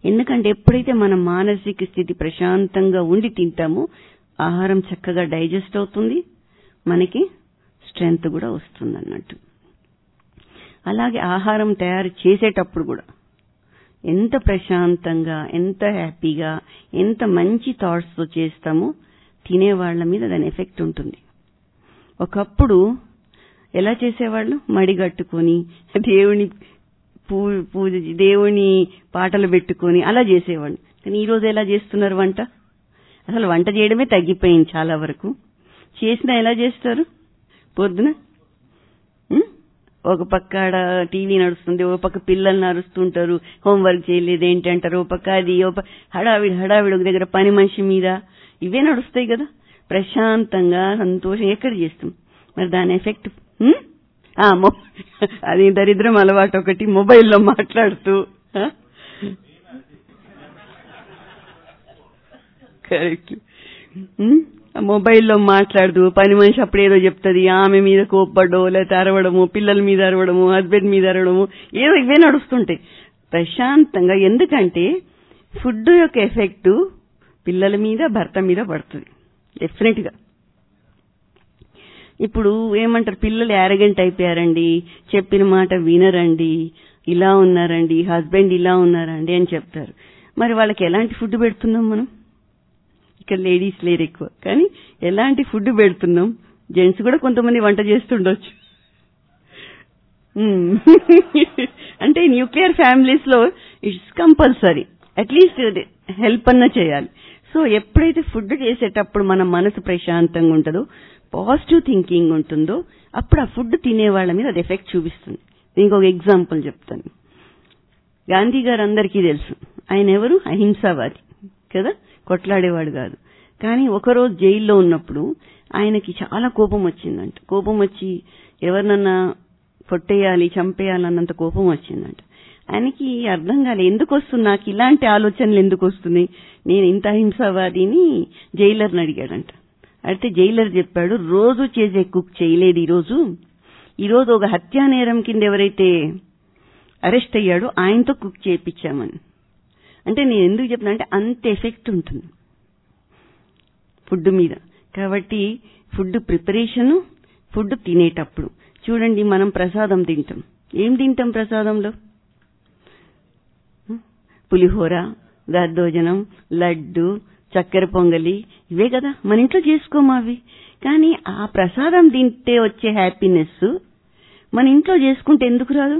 ఎందుకంటే ఎప్పుడైతే మన మానసిక స్థితి ప్రశాంతంగా ఉండి తింటామో ఆహారం చక్కగా డైజెస్ట్ అవుతుంది మనకి స్ట్రెంగ్త్ కూడా వస్తుంది అన్నట్టు అలాగే ఆహారం తయారు చేసేటప్పుడు కూడా ఎంత ప్రశాంతంగా ఎంత హ్యాపీగా ఎంత మంచి థాట్స్తో చేస్తామో తినే వాళ్ళ మీద దాని ఎఫెక్ట్ ఉంటుంది ఒకప్పుడు ఎలా చేసేవాళ్ళు మడిగట్టుకొని దేవుని పూ- పూజ దేవుని పాటలు పెట్టుకొని అలా చేసేవాళ్ళు కానీ ఈ రోజు ఎలా చేస్తున్నారు వంట అసలు వంట చేయడమే తగ్గిపోయింది చాలా వరకు చేసినా ఎలా చేస్తారు పొద్దున ఉం? ఒక పక్క ఆడ టీవీ నడుస్తుంది ఒక పక్క పిల్లలు నడుస్తుంటారు హోంవర్క్ చేయలేదు ఏంటంటారు ఒక పక్క అది ఒక పక్క హడావిడి హడావిడి ఒక దగ్గర పని మనిషి మీద ఇవే నడుస్తాయి కదా ప్రశాంతంగా సంతోషం ఎక్కడ చేస్తాం మరి దాని ఎఫెక్ట్ ఉం? ఆ, మొ- అది దరిద్రం అలవాటు ఒకటి మొబైల్లో మాట్లాడుతూ ఆ? కరెక్ట్ ఉం? ఆ మొబైల్లో మాట్లాడుతూ పని మనిషి అప్పుడు ఏదో చెప్తుంది ఆమె మీద కోప్పడో లేకపోతే అరవడము పిల్లల మీద అరవడము హస్బెండ్ మీద అరవడము ఏదో ఇవే నడుస్తుంటాయి ప్రశాంతంగా ఎందుకంటే ఫుడ్ యొక్క ఎఫెక్ట్ పిల్లల మీద భర్త మీద పడుతుంది డెఫినెట్ గా ఇప్పుడు ఏమంటారు పిల్లలు యారగెంట్ అయిపోయారండి చెప్పిన మాట వినరండి ఇలా ఉన్నారండి హస్బెండ్ ఇలా ఉన్నారండి అని చెప్తారు మరి వాళ్ళకి ఎలాంటి ఫుడ్ పెడుతున్నాం మనం ఇక్కడ లేడీస్ లేరు ఎక్కువ కానీ ఎలాంటి ఫుడ్ పెడుతున్నాం జెంట్స్ కూడా కొంతమంది వంట చేస్తుండొచ్చు మ్మ్. అంటే న్యూక్లియర్ ఫ్యామిలీస్ లో ఇట్స్ కంపల్సరీ అట్లీస్ట్ హెల్ప్ అన్న చేయాలి సో ఎప్పుడైతే ఫుడ్ చేసేటప్పుడు మన మనసు ప్రశాంతంగా ఉంటుందో పాజిటివ్ థింకింగ్ ఉంటుందో అప్పుడు ఆ ఫుడ్ తినే వాళ్ళ మీద అది ఎఫెక్ట్ చూపిస్తుంది దీనికి ఒక ఎగ్జాంపుల్ చెప్తాను గాంధీ గారు అందరికీ తెలుసు ఆయన ఎవరు అహింసావాది కదా కొట్లాడేవాడు కాదు కానీ ఒకరోజు జైల్లో ఉన్నప్పుడు ఆయనకి చాలా కోపం వచ్చిందంట కోపం వచ్చి ఎవరినన్నా కొట్టేయాలి చంపేయాలన్నంత కోపం వచ్చిందంట ఆయనకి అర్థం కాలే ఎందుకు వస్తుంది నాకు ఇలాంటి ఆలోచనలు ఎందుకు వస్తున్నాయి నేను ఇంత అహింసావాదిని జైలర్ని అడిగాడంట అయితే జైలర్ చెప్పాడు రోజు చేసే కుక్ చేయలేదు ఈరోజు ఈరోజు ఒక హత్యా నేరం కింద ఎవరైతే అరెస్ట్ అయ్యాడో ఆయనతో కుక్ చేయించామని అంటే నేను ఎందుకు చెప్తున్నా అంటే అంత ఎఫెక్ట్ ఉంటుంది ఫుడ్ మీద కాబట్టి ఫుడ్ ప్రిపరేషను ఫుడ్ తినేటప్పుడు చూడండి మనం ప్రసాదం తింటాం ఏం తింటాం ప్రసాదంలో పులిహోర దద్దోజనం లడ్డు చక్కెర పొంగలి ఇవే కదా మన ఇంట్లో చేసుకోమా అవి కానీ ఆ ప్రసాదం తింటే వచ్చే హ్యాపీనెస్ మన ఇంట్లో చేసుకుంటే ఎందుకు రాదు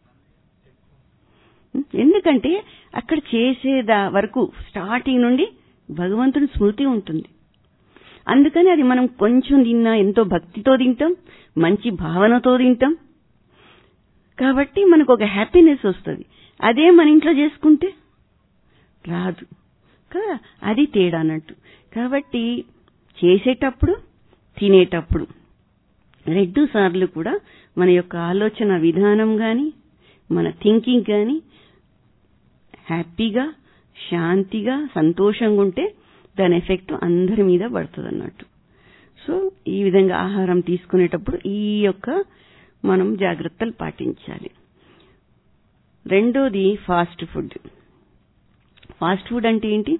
ఎందుకంటే అక్కడ చేసేదా వరకు స్టార్టింగ్ నుండి భగవంతుని స్మృతి ఉంటుంది అందుకని అది మనం కొంచెం తిన్నా ఎంతో భక్తితో తింటాం మంచి భావనతో తింటాం కాబట్టి మనకు ఒక హ్యాపీనెస్ వస్తుంది అదే మన ఇంట్లో చేసుకుంటే రాదు కదా అది తేడా అన్నట్టు కాబట్టి చేసేటప్పుడు తినేటప్పుడు రెండు సార్లు కూడా మన యొక్క ఆలోచన విధానం గాని మన థింకింగ్ గాని హ్యాపీగా శాంతిగా సంతోషంగా ఉంటే దాని ఎఫెక్ట్ అందరి మీద పడుతుంది అన్నట్టు సో ఈ విధంగా ఆహారం తీసుకునేటప్పుడు ఈ యొక్క మనం జాగ్రత్తలు పాటించాలి రెండోది ఫాస్ట్ ఫుడ్ ఫాస్ట్ ఫుడ్ అంటే ఏంటి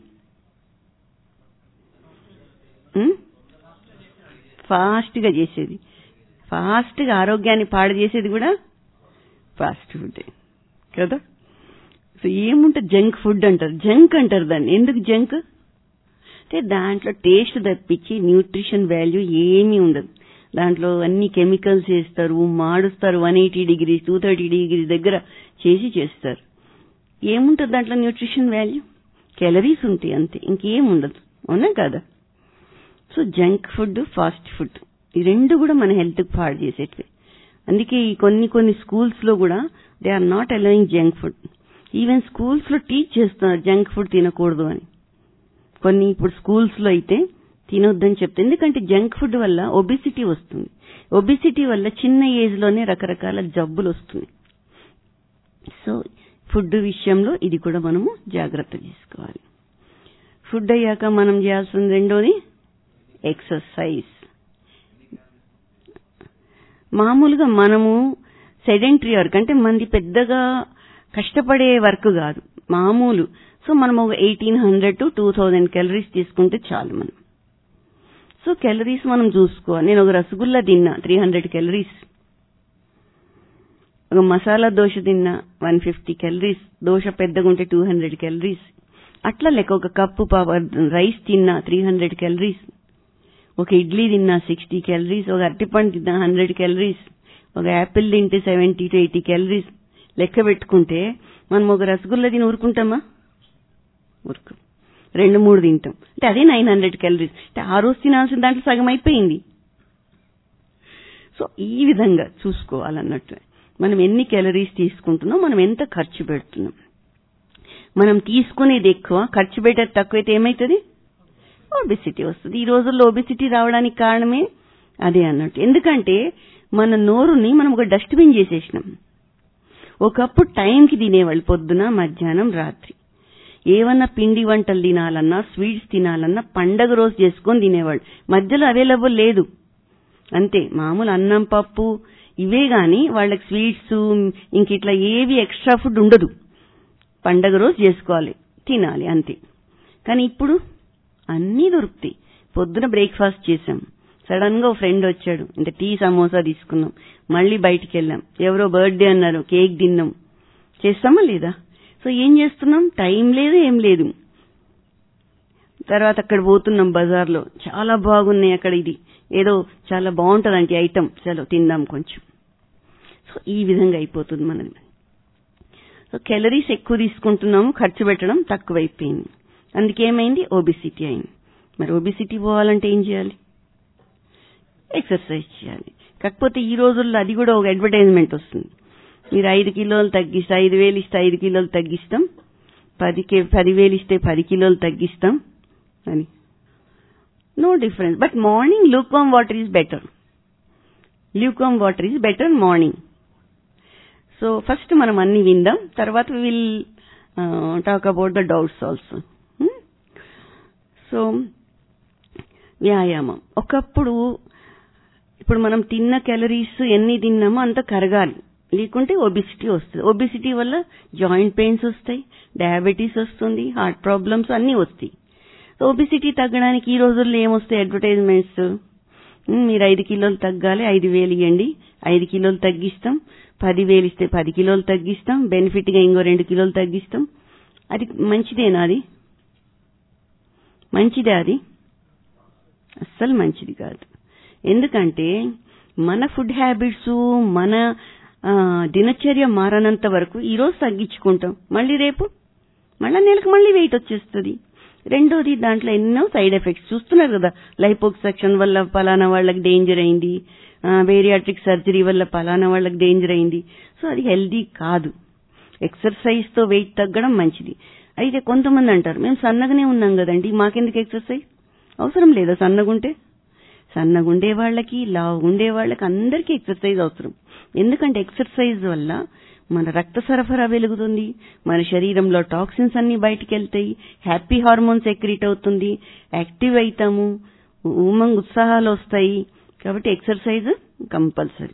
ఫాస్ట్ గా చేసేది ఫాస్ట్ గా ఆరోగ్యాన్ని పాడు చేసేది కూడా ఫాస్ట్ ఫుడ్ కదా సో ఏముంటుంది జంక్ ఫుడ్ అంటారు జంక్ అంటారు దాన్ని ఎందుకు జంక్ అంటే దాంట్లో టేస్ట్ తప్పించి న్యూట్రిషన్ వాల్యూ ఏమీ ఉండదు దాంట్లో అన్ని కెమికల్స్ వేస్తారు మాడుస్తారు one eighty degrees two thirty degrees దగ్గర చేసి చేస్తారు ఏముంటుంది దాంట్లో న్యూట్రిషన్ వాల్యూ క్యాలరీస్ ఉంటాయి అంతే ఇంకేం ఉండదు అవునా కదా so junk food fast food ఈ రెండు కూడా మన హెల్త్ కి పాడు చేసేటివి అందుకే ఈ కొన్ని కొన్ని స్కూల్స్ లో కూడా they are not allowing junk food even schools లో టీచ్ చేస్తున్నారు జంక్ ఫుడ్ తినకూడదు అని కొన్ని ఇప్పుడు స్కూల్స్ లో అయితే తినొద్దని చెప్తే ఎందుకంటే జంక్ ఫుడ్ వల్ల ఒబిసిటీ వస్తుంది ఒబిసిటీ వల్ల చిన్న ఏజ్ లోనే రకరకాల జబ్బులు వస్తున్నాయి సో ఫుడ్ విషయంలో ఇది కూడా మనము జాగ్రత్త తీసుకోవాలి ఫుడ్ అయ్యాక మనం చేయాల్సింది రెండోది ఎక్సర్సైజ్ మామూలుగా మనము సెడెంటరీ వర్క్ అంటే మంది పెద్దగా కష్టపడే వర్క్ కాదు మామూలు సో మనం ఒక eighteen hundred to two thousand calories తీసుకుంటే చాలు మనం సో క్యాలరీస్ మనం చూసుకోవాలి నేను ఒక రసగుల్లా తిన్నా త్రీ హండ్రెడ్ క్యాలరీస్ ఒక మసాలా దోశ తిన్నా వన్ ఫిఫ్టీ క్యాలరీస్ దోశ పెద్దగా ఉంటే టూ హండ్రెడ్ క్యాలరీస్ అట్లా లెక్క ఒక కప్పు రైస్ తిన్నా త్రీ హండ్రెడ్ క్యాలరీస్ ఒక ఇడ్లీ తిన్నా సిక్స్టీ క్యాలరీస్ ఒక అరటిపండు తిన్నా హండ్రెడ్ క్యాలరీస్ ఒక యాపిల్ తింటే సెవెంటీ టు ఎయిటీ క్యాలరీస్ లెక్క పెట్టుకుంటే మనం ఒక రసగుల్లా తిని ఊరుకుంటామా ఊరుకు రెండు మూడు తింటాం అంటే అదే నైన్ హండ్రెడ్ క్యాలరీస్ అంటే ఆ రోజు తినాల్సిన దాంట్లో సగం అయిపోయింది సో ఈ విధంగా చూసుకోవాలన్నట్టు మనం ఎన్ని క్యాలరీస్ తీసుకుంటున్నాం మనం ఎంత ఖర్చు పెడుతున్నాం మనం తీసుకునేది ఎక్కువ ఖర్చు పెట్టేది తక్కువైతే ఏమవుతుంది ఒబిసిటీ వస్తుంది ఈ రోజుల్లో ఒబిసిటీ రావడానికి కారణమే అదే అన్నట్టు ఎందుకంటే మన నోరుని మనం ఒక డస్ట్బిన్ చేసేసినాం ఒకప్పుడు టైంకి తినేవాళ్ళు పొద్దున మధ్యాహ్నం రాత్రి ఏమన్నా పిండి వంటలు తినాలన్నా స్వీట్స్ తినాలన్నా పండగ రోజు చేసుకొని తినేవాళ్ళు మధ్యలో అవైలబుల్ లేదు అంతే మామూలు అన్నం పప్పు ఇవే గాని వాళ్ళకి స్వీట్స్ ఇంక ఇట్లా ఏవి ఎక్స్ట్రా ఫుడ్ ఉండదు పండగ రోజు చేసుకోవాలి తినాలి అంతే కానీ ఇప్పుడు అన్నీ దొరుకుతాయి పొద్దున బ్రేక్ఫాస్ట్ చేశాం సడన్ గా ఓ ఫ్రెండ్ వచ్చాడు ఇంత టీ సమోసా తీసుకున్నాం మళ్ళీ బయటికి వెళ్ళాం ఎవరో బర్త్డే అన్నారు కేక్ తిన్నాం చేస్తామా లేదా సో ఏం చేస్తున్నాం టైం లేదు ఏం లేదు తర్వాత అక్కడ పోతున్నాం బజార్లో చాలా బాగున్నాయి అక్కడ ఇది ఏదో చాలా బాగుంటదంటే ఐటమ్ చలో తిందాం కొంచెం సో ఈ విధంగా అయిపోతుంది మనది సో క్యాలరీస్ ఎక్కువ తీసుకుంటున్నాము ఖర్చు పెట్టడం తక్కువైపోయింది అందుకేమైంది ఓబిసిటీ అయింది మరి ఓబిసిటీ పోవాలంటే ఏం చేయాలి ఎక్సర్సైజ్ చేయాలి కాకపోతే ఈ రోజుల్లో అది కూడా ఒక అడ్వర్టైజ్మెంట్ వస్తుంది మీరు ఐదు కిలోలు తగ్గిస్తే ఐదు వేలు ఇస్తే ఐదు కిలోలు తగ్గిస్తాం పది పదివేలు ఇస్తే పది కిలోలు తగ్గిస్తాం అని no difference but morning lukewarm water is better lukewarm water is better morning so first మనం అన్ని విందాం తర్వాత will talk about the doubts also so వ్యాయామం ఒకప్పుడు ఇప్పుడు మనం తిన్న క్యాలరీస్ ఎన్ని తిన్నామో అంత కరగాలి లేకుంటే ఒబిసిటీ వస్తుంది ఒబిసిటీ వల్ల జాయింట్ పెయిన్స్ వస్తాయి డయాబెటీస్ వస్తుంది హార్ట్ ప్రాబ్లమ్స్ అన్నీ వస్తాయి ఒబిసిటీ తగ్గడానికి ఈ రోజుల్లో ఏమొస్తాయి అడ్వర్టైజ్మెంట్స్ మీరు ఐదు కిలోలు తగ్గాలి ఐదు వేలు ఇవ్వండి ఐదు కిలోలు తగ్గిస్తాం పది వేలు ఇస్తే పది కిలోలు తగ్గిస్తాం బెనిఫిట్ గా ఇంకో రెండు కిలోలు తగ్గిస్తాం అది మంచిదేనా అది మంచిదే అది అస్సలు మంచిది కాదు ఎందుకంటే మన ఫుడ్ హ్యాబిట్స్ మన దినచర్య మారనంత వరకు ఈ రోజు తగ్గించుకుంటాం మళ్ళీ రేపు మళ్ళా నెలకు మళ్ళీ వెయిట్ వచ్చేస్తుంది రెండోది దాంట్లో ఎన్నో సైడ్ ఎఫెక్ట్స్ చూస్తున్నారు కదా లైపోక్సెక్షన్ వల్ల పలానా వాళ్ళకి డేంజర్ అయింది బేరియాట్రిక్ సర్జరీ వల్ల పలానా వాళ్ళకి డేంజర్ అయింది సో అది హెల్దీ కాదు ఎక్సర్సైజ్ తో వెయిట్ తగ్గడం మంచిది అయితే కొంతమంది అంటారు మేము సన్నగానే ఉన్నాం కదండి మాకెందుకు ఎక్సర్సైజ్ అవసరం లేదా సన్నగుంటే సన్నగుండే వాళ్ళకి లావుగుండే వాళ్ళకి అందరికీ ఎక్సర్సైజ్ అవసరం ఎందుకంటే ఎక్సర్సైజ్ వల్ల మన రక్త సరఫరా వెలుగుతుంది మన శరీరంలో టాక్సిన్స్ అన్ని బయటికి వెళ్తాయి హ్యాపీ హార్మోన్స్ ఎక్రిట్ అవుతుంది యాక్టివ్ అవుతాము ఉమంగ్ ఉత్సాహాలు వస్తాయి కాబట్టి ఎక్సర్సైజ్ కంపల్సరీ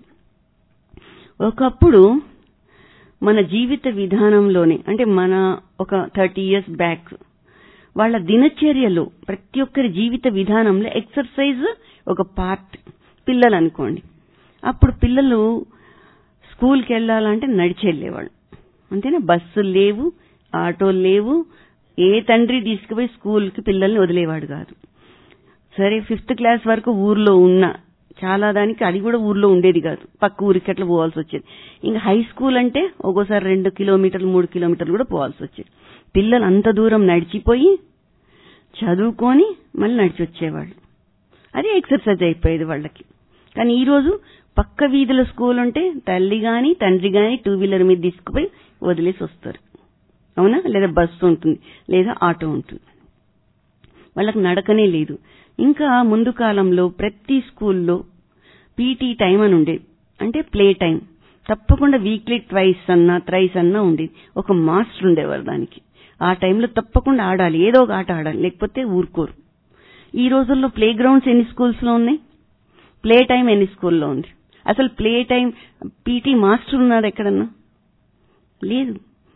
ఒకప్పుడు మన జీవిత విధానంలోనే అంటే మన ఒక థర్టీ ఇయర్స్ బ్యాక్ వాళ్ళ దినచర్యలో ప్రతి ఒక్కరి జీవిత విధానంలో ఎక్సర్సైజ్ ఒక పార్ట్ పిల్లలు అనుకోండి అప్పుడు పిల్లలు స్కూల్కి వెళ్ళాలంటే నడిచి వెళ్ళేవాళ్ళు అంతేనా బస్సులు లేవు ఆటోలు లేవు ఏ తండ్రి తీసుకుపోయి స్కూల్కి పిల్లల్ని వదిలేవాడు కాదు సరే ఫిఫ్త్ క్లాస్ వరకు ఊర్లో ఉన్న చాలా దానికి అది కూడా ఊర్లో ఉండేది కాదు పక్క ఊరికి అట్లా పోవాల్సి వచ్చేది ఇంకా హై స్కూల్ అంటే ఒక్కోసారి రెండు కిలోమీటర్లు మూడు కిలోమీటర్లు కూడా పోవాల్సి వచ్చేది పిల్లలు అంత దూరం నడిచిపోయి చదువుకొని మళ్ళీ నడిచి వచ్చేవాళ్ళు అది ఎక్సర్సైజ్ అయిపోయేది వాళ్ళకి కానీ ఈ రోజు పక్క వీధుల స్కూల్ ఉంటే తల్లి గాని తండ్రి గాని టూ వీలర్ మీద తీసుకుపోయి వదిలేసి వస్తారు అవునా లేదా బస్సు ఉంటుంది లేదా ఆటో ఉంటుంది వాళ్ళకి నడకనే లేదు ఇంకా ముందు కాలంలో ప్రతి స్కూల్లో పీటీ టైం అని ఉండేది అంటే ప్లే టైం తప్పకుండా వీక్లీ ట్వైస్ అన్నా త్రైస్ అన్నా ఉండేది ఒక మాస్టర్ ఉండేవారు దానికి ఆ టైంలో తప్పకుండా ఆడాలి ఏదో ఒక ఆట ఆడాలి లేకపోతే ఊరుకోరు ఈ రోజుల్లో ప్లే గ్రౌండ్స్ ఎన్ని స్కూల్స్ లో ఉన్నాయి ప్లే టైం ఎన్ని స్కూల్లో ఉంది అసలు ప్లే టైం పీటీ మాస్టర్ ఉన్నాడు ఎక్కడన్నా లేదు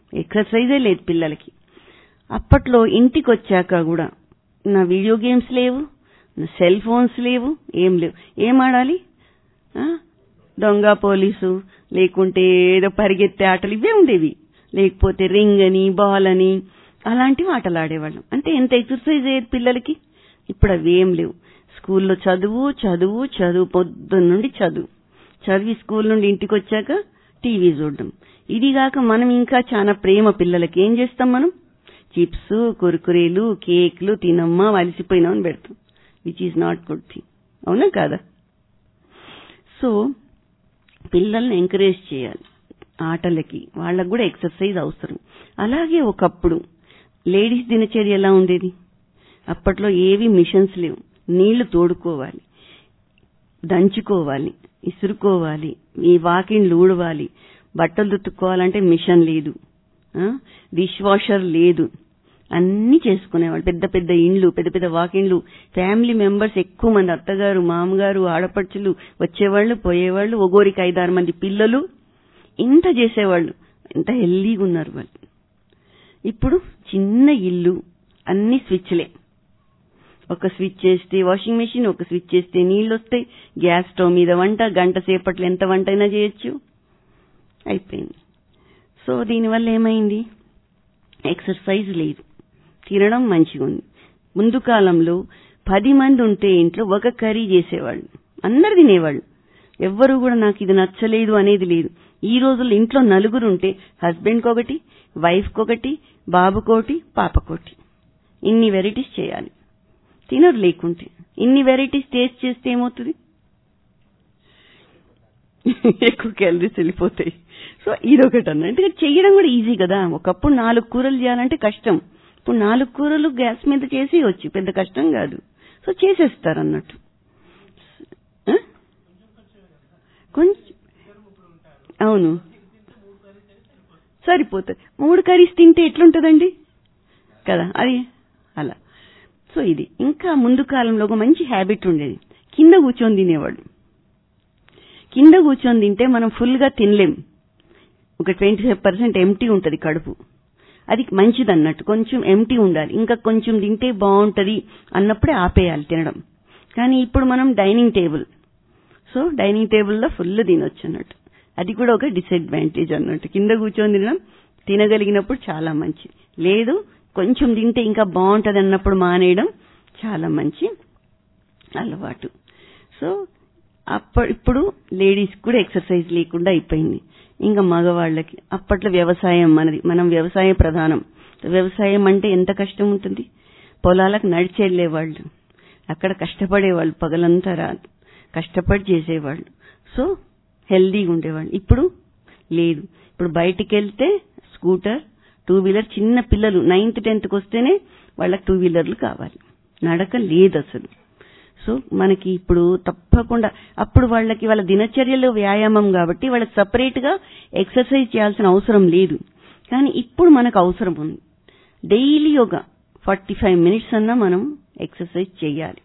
ఎక్సర్సైజే లేదు పిల్లలకి అప్పట్లో ఇంటికి వచ్చాక కూడా నా వీడియో గేమ్స్ లేవు నా సెల్ ఫోన్స్ లేవు ఏం లేవు ఏం ఆడాలి ఆ? దొంగ పోలీసు లేకుంటే ఏదో పరిగెత్తే ఆటలు ఇవే ఉండేవి లేకపోతే రింగ్ అని బాల్ అని అలాంటివి ఆటలు ఆడేవాళ్ళం అంటే ఎంత ఎక్సర్సైజ్ అయ్యేది పిల్లలకి ఇప్పుడు అవి ఏం లేవు స్కూల్లో చదువు చదువు చదువు పొద్దున్న నుండి చదువు చదివి స్కూల్ నుండి ఇంటికి వచ్చాక టీవీ చూడడం ఇది కాక మనం ఇంకా చాలా ప్రేమ పిల్లలకి ఏం చేస్తాం మనం చిప్స్ కురుకురేలు కేక్లు తినమ్మా వలిసిపోయినామని పెడతాం which is not good thing అవునా కాదా సో పిల్లల్ని ఎంకరేజ్ చేయాలి ఆటలకి వాళ్ళకు కూడా ఎక్సర్సైజ్ అవసరం అలాగే ఒకప్పుడు లేడీస్ దినచర్య ఎలా ఉండేది అప్పట్లో ఏవి మిషన్స్ లేవు నీళ్లు తోడుకోవాలి దంచుకోవాలి ఇసురుకోవాలి ఈ వాకిండ్లు ఊడవాలి బట్టలు తుట్టుకోవాలంటే మిషన్ లేదు డిష్ వాషర్ లేదు అన్ని చేసుకునేవాళ్ళు పెద్ద పెద్ద ఇండ్లు పెద్ద పెద్ద వాకిండ్లు ఫ్యామిలీ మెంబర్స్ ఎక్కువ మంది అత్తగారు మామగారు ఆడపడుచులు వచ్చేవాళ్ళు పోయేవాళ్ళు ఒగోరికి ఐదారు మంది పిల్లలు ఇంత చేసేవాళ్ళు ఎంత హెల్దీగా ఉన్నారు వాళ్ళు ఇప్పుడు చిన్న ఇల్లు అన్ని స్విచ్లే ఒక స్విచ్ చేస్తే వాషింగ్ మెషిన్ ఒక స్విచ్ చేస్తే నీళ్ళు వస్తాయి గ్యాస్ స్టవ్ మీద వంట గంట సేపట్లో ఎంత వంట అయినా చేయొచ్చు అయిపోయింది సో దీనివల్ల ఏమైంది ఎక్సర్సైజ్ లేదు తినడం మంచిగా ఉంది ముందు కాలంలో పది మంది ఉంటే ఇంట్లో ఒక కర్రీ చేసేవాళ్ళు అందరు తినేవాళ్ళు ఎవ్వరు కూడా నాకు ఇది నచ్చలేదు అనేది లేదు ఈ రోజుల్లో ఇంట్లో నలుగురు ఉంటే హస్బెండ్కి ఒకటి వైఫ్కి ఒకటి బాబుకోటి పాపకోటి ఇన్ని వెరైటీస్ చేయాలి తినరు లేకుంటే ఇన్ని వెరైటీస్ టేస్ట్ చేస్తే ఏమవుతుంది ఎక్కువ క్యాలరీస్ వెళ్ళిపోతాయి సో ఇదొకటి అన్న ఎందుకంటే చేయడం కూడా ఈజీ కదా ఒకప్పుడు నాలుగు కూరలు చేయాలంటే కష్టం ఇప్పుడు నాలుగు కూరలు గ్యాస్ మీద చేసి వచ్చి పెద్ద కష్టం కాదు సో చేసేస్తారు అన్నట్టు ఆ? కొంచెం అవును సరిపోతుంది మూడు కర్రీస్ తింటే ఎట్లుంటదండి కదా అది అలా సో ఇది ఇంకా ముందు కాలంలో ఒక మంచి హ్యాబిట్ ఉండేది కింద కూర్చొని తినేవాడు కింద కూర్చొని తింటే మనం ఫుల్ గా తినలేం ఒక ట్వంటీ ఫైవ్ పర్సెంట్ ఎంటీ ఉంటుంది కడుపు అది మంచిది అన్నట్టు కొంచెం ఎంటీ ఉండాలి ఇంకా కొంచెం తింటే బాగుంటది అన్నప్పుడే ఆపేయాలి తినడం కానీ ఇప్పుడు మనం డైనింగ్ టేబుల్ సో డైనింగ్ టేబుల్లో ఫుల్ తినొచ్చు అన్నట్టు అది కూడా ఒక డిసడ్వాంటేజ్ అన్నట్టు కింద కూర్చొని తినడం తినగలిగినప్పుడు చాలా మంచి లేదు కొంచెం తింటే ఇంకా బాగుంటది అన్నప్పుడు మానేయడం చాలా మంచి అలవాటు సో అప్ప ఇప్పుడు లేడీస్ కూడా ఎక్సర్సైజ్ లేకుండా అయిపోయింది ఇంకా మగవాళ్ళకి అప్పట్లో వ్యవసాయం మనది మనం వ్యవసాయ ప్రధానం వ్యవసాయం అంటే ఎంత కష్టం ఉంటుంది పొలాలకు నడిచి వెళ్ళేవాళ్ళు అక్కడ కష్టపడేవాళ్ళు పగలంతా రాదు కష్టపడి చేసేవాళ్ళు సో హెల్దీగా ఉండేవాళ్ళు ఇప్పుడు లేదు ఇప్పుడు బయటికి వెళ్తే స్కూటర్ టూ వీలర్ చిన్న పిల్లలు నైన్త్ టెన్త్కి వస్తేనే వాళ్ళకి టూ వీలర్లు కావాలి నడక లేదు అసలు సో మనకి ఇప్పుడు తప్పకుండా అప్పుడు వాళ్ళకి వాళ్ళ దినచర్యలో వ్యాయామం కాబట్టి వాళ్ళకి సపరేట్ గా ఎక్సర్సైజ్ చేయాల్సిన అవసరం లేదు కానీ ఇప్పుడు మనకు అవసరం ఉంది డైలీ ఒక ఫార్టీ ఫైవ్ మినిట్స్ అన్నా మనం ఎక్సర్సైజ్ చేయాలి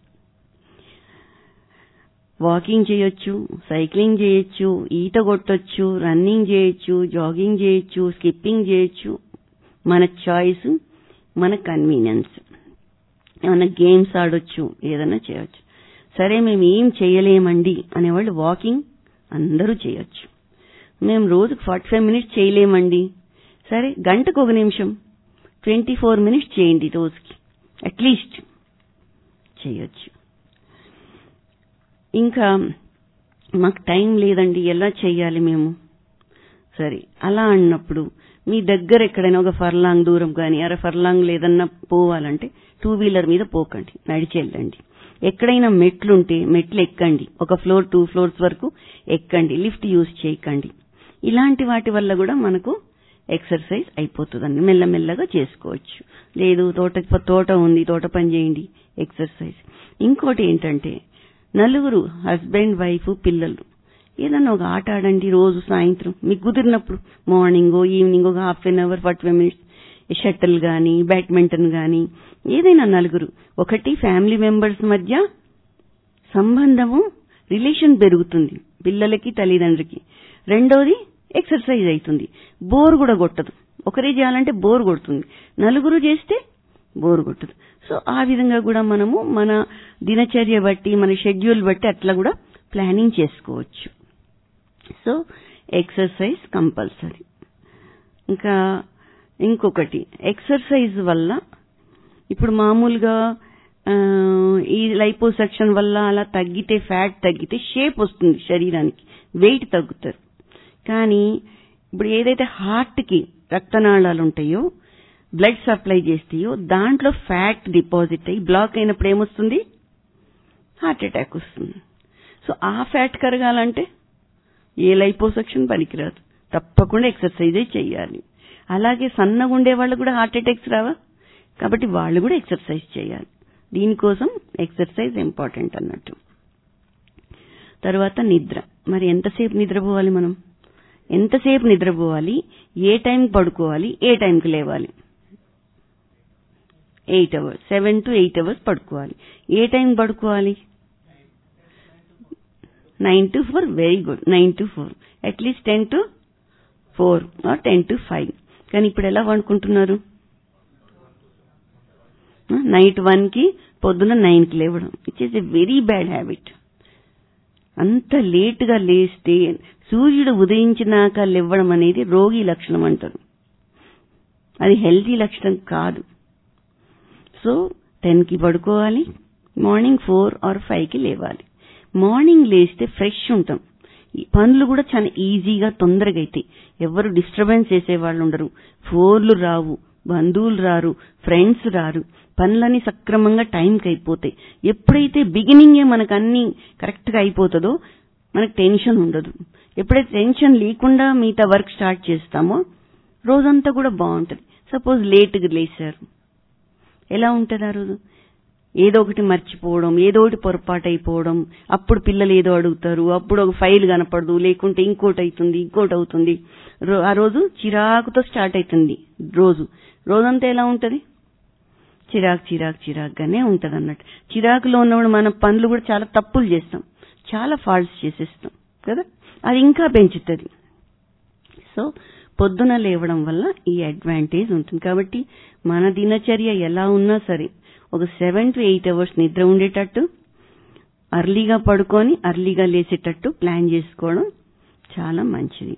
వాకింగ్ చేయొచ్చు సైక్లింగ్ చేయొచ్చు ఈత కొట్టొచ్చు రన్నింగ్ చేయొచ్చు జాగింగ్ చేయొచ్చు స్కిప్పింగ్ చేయొచ్చు మన చాయిస్ మన కన్వీనియన్స్ ఏమైనా గేమ్స్ ఆడొచ్చు ఏదైనా చేయొచ్చు సరే మేము ఏం చేయలేమండి అనేవాళ్ళు వాకింగ్ అందరూ చేయొచ్చు మేము రోజుకు ఫార్టీ ఫైవ్ మినిట్స్ చేయలేమండి సరే గంటకు ఒక నిమిషం ట్వంటీ ఫోర్ మినిట్స్ చేయండి రోజుకి అట్లీస్ట్ చేయొచ్చు ఇంకా మాకు టైం లేదండి ఎలా చెయ్యాలి మేము సరే అలా అన్నప్పుడు మీ దగ్గర ఎక్కడైనా ఒక ఫర్లాంగ్ దూరం కానీ అర ఫర్లాంగ్ లేదన్నా పోవాలంటే టూ వీలర్ మీద పోకండి నడిచి వెళ్ళండి ఎక్కడైనా మెట్లుంటే మెట్లు ఎక్కండి ఒక ఫ్లోర్ టూ ఫ్లోర్స్ వరకు ఎక్కండి లిఫ్ట్ యూజ్ చేయకండి ఇలాంటి వాటి వల్ల కూడా మనకు ఎక్సర్సైజ్ అయిపోతుందండి మెల్లమెల్లగా చేసుకోవచ్చు లేదు తోట తోట ఉంది తోట పని చేయండి ఎక్సర్సైజ్ ఇంకోటి ఏంటంటే నలుగురు హస్బెండ్ వైఫ్ పిల్లలు ఏదన్నా ఒక ఆట ఆడండి రోజు సాయంత్రం మీకు కుదిరినప్పుడు మార్నింగ్ ఈవినింగ్ ఒక half an hour forty five minutes shuttle గాని బ్యాడ్మింటన్ గాని ఏదైనా నలుగురు ఒకటి ఫ్యామిలీ మెంబర్స్ మధ్య సంబంధము రిలేషన్ పెరుగుతుంది పిల్లలకి తల్లిదండ్రికి రెండోది ఎక్సర్సైజ్ అవుతుంది బోర్ కూడా కొట్టదు ఒకరే చేయాలంటే బోర్ కొడుతుంది నలుగురు చేస్తే బోర్ కొట్టదు సో ఆ విధంగా కూడా మనము మన దినచర్య బట్టి మన షెడ్యూల్ బట్టి అట్లా కూడా ప్లానింగ్ చేసుకోవచ్చు సో ఎక్సర్సైజ్ కంపల్సరీ ఇంకా ఇంకొకటి ఎక్సర్సైజ్ వల్ల ఇప్పుడు మామూలుగా ఆ, ఈ లైపోసెక్షన్ వల్ల అలా తగ్గితే ఫ్యాట్ తగ్గితే షేప్ వస్తుంది శరీరానికి వెయిట్ తగ్గుతారు కానీ ఇప్పుడు ఏదైతే హార్ట్కి రక్తనాళాలు ఉంటాయో బ్లడ్ సప్లై చేస్తాయో దాంట్లో ఫ్యాట్ డిపాజిట్ అయ్యి బ్లాక్ అయినప్పుడు ఏమొస్తుంది హార్ట్ అటాక్ వస్తుంది సో ఆ ఫ్యాట్ కరగాలంటే ఏ లైపోసెక్షన్ పనికిరాదు తప్పకుండా ఎక్సర్సైజే చేయాలి అలాగే సన్నగా ఉండే వాళ్ళు కూడా హార్ట్ అటాక్స్ రావా కాబట్టి వాళ్ళు కూడా ఎక్సర్సైజ్ చేయాలి దీనికోసం ఎక్సర్సైజ్ ఇంపార్టెంట్ అన్నట్టు తర్వాత నిద్ర మరి ఎంతసేపు నిద్రపోవాలి మనం ఎంతసేపు నిద్రపోవాలి ఏ టైంకి పడుకోవాలి ఏ టైంకి లేవాలి eight hours seven to eight hours పడుకోవాలి ఏ టైం పడుకోవాలి nine to four very good nine to four at least ten to four or ten to five కానీ ఇప్పుడు ఎలా వండుకుంటున్నారు నైట్ వన్ కి పొద్దున నైన్ కి లేవడం it is a very bad habit అంత లేట్ గా లేస్తే సూర్యుడు ఉదయించినాక లేవడం అనేది రోగి లక్షణం అంటారు అది హెల్తీ లక్షణం కాదు సో టెన్ కి పడుకోవాలి మార్నింగ్ ఫోర్ ఆర్ ఫైవ్ కి లేవాలి మార్నింగ్ లేస్తే ఫ్రెష్ ఉంటాం ఈ పనులు కూడా చాలా ఈజీగా తొందరగా అవుతాయి ఎవరు డిస్టర్బెన్స్ చేసే వాళ్ళు ఉండరు ఫోన్లు రావు బంధువులు రారు ఫ్రెండ్స్ రారు పనులన్నీ సక్రమంగా టైంకి అయిపోతాయి ఎప్పుడైతే బిగినింగే మనకు అన్ని కరెక్ట్ గా అయిపోతుందో మనకు టెన్షన్ ఉండదు ఎప్పుడైతే టెన్షన్ లేకుండా మిగతా వర్క్ స్టార్ట్ చేస్తామో రోజంతా కూడా బాగుంటది సపోజ్ లేట్గా లేచారు ఎలా ఉంటది ఆ రోజు ఏదో ఒకటి మర్చిపోవడం ఏదో ఒకటి పొరపాటు అయిపోవడం అప్పుడు పిల్లలు ఏదో అడుగుతారు అప్పుడు ఒక ఫైల్ కనపడదు లేకుంటే ఇంకోటి అవుతుంది ఇంకోటి అవుతుంది రో- ఆ రోజు చిరాకుతో స్టార్ట్ అవుతుంది రోజు రోజంతా ఎలా ఉంటది చిరాకు చిరాకు చిరాకుగానే ఉంటది అన్నట్టు చిరాకులో ఉన్నప్పుడు మన పనులు కూడా చాలా తప్పులు చేస్తాం చాలా ఫాల్ట్స్ చేసేస్తాం కదా అది ఇంకా పెంచుతుంది సో పొద్దున లేవడం వల్ల ఈ అడ్వాంటేజ్ ఉంటుంది కాబట్టి మన దినచర్య ఎలా ఉన్నా సరే ఒక సెవెన్ టు ఎయిట్ అవర్స్ నిద్ర ఉండేటట్టు అర్లీగా పడుకొని అర్లీగా లేచేటట్టు ప్లాన్ చేసుకోవడం చాలా మంచిది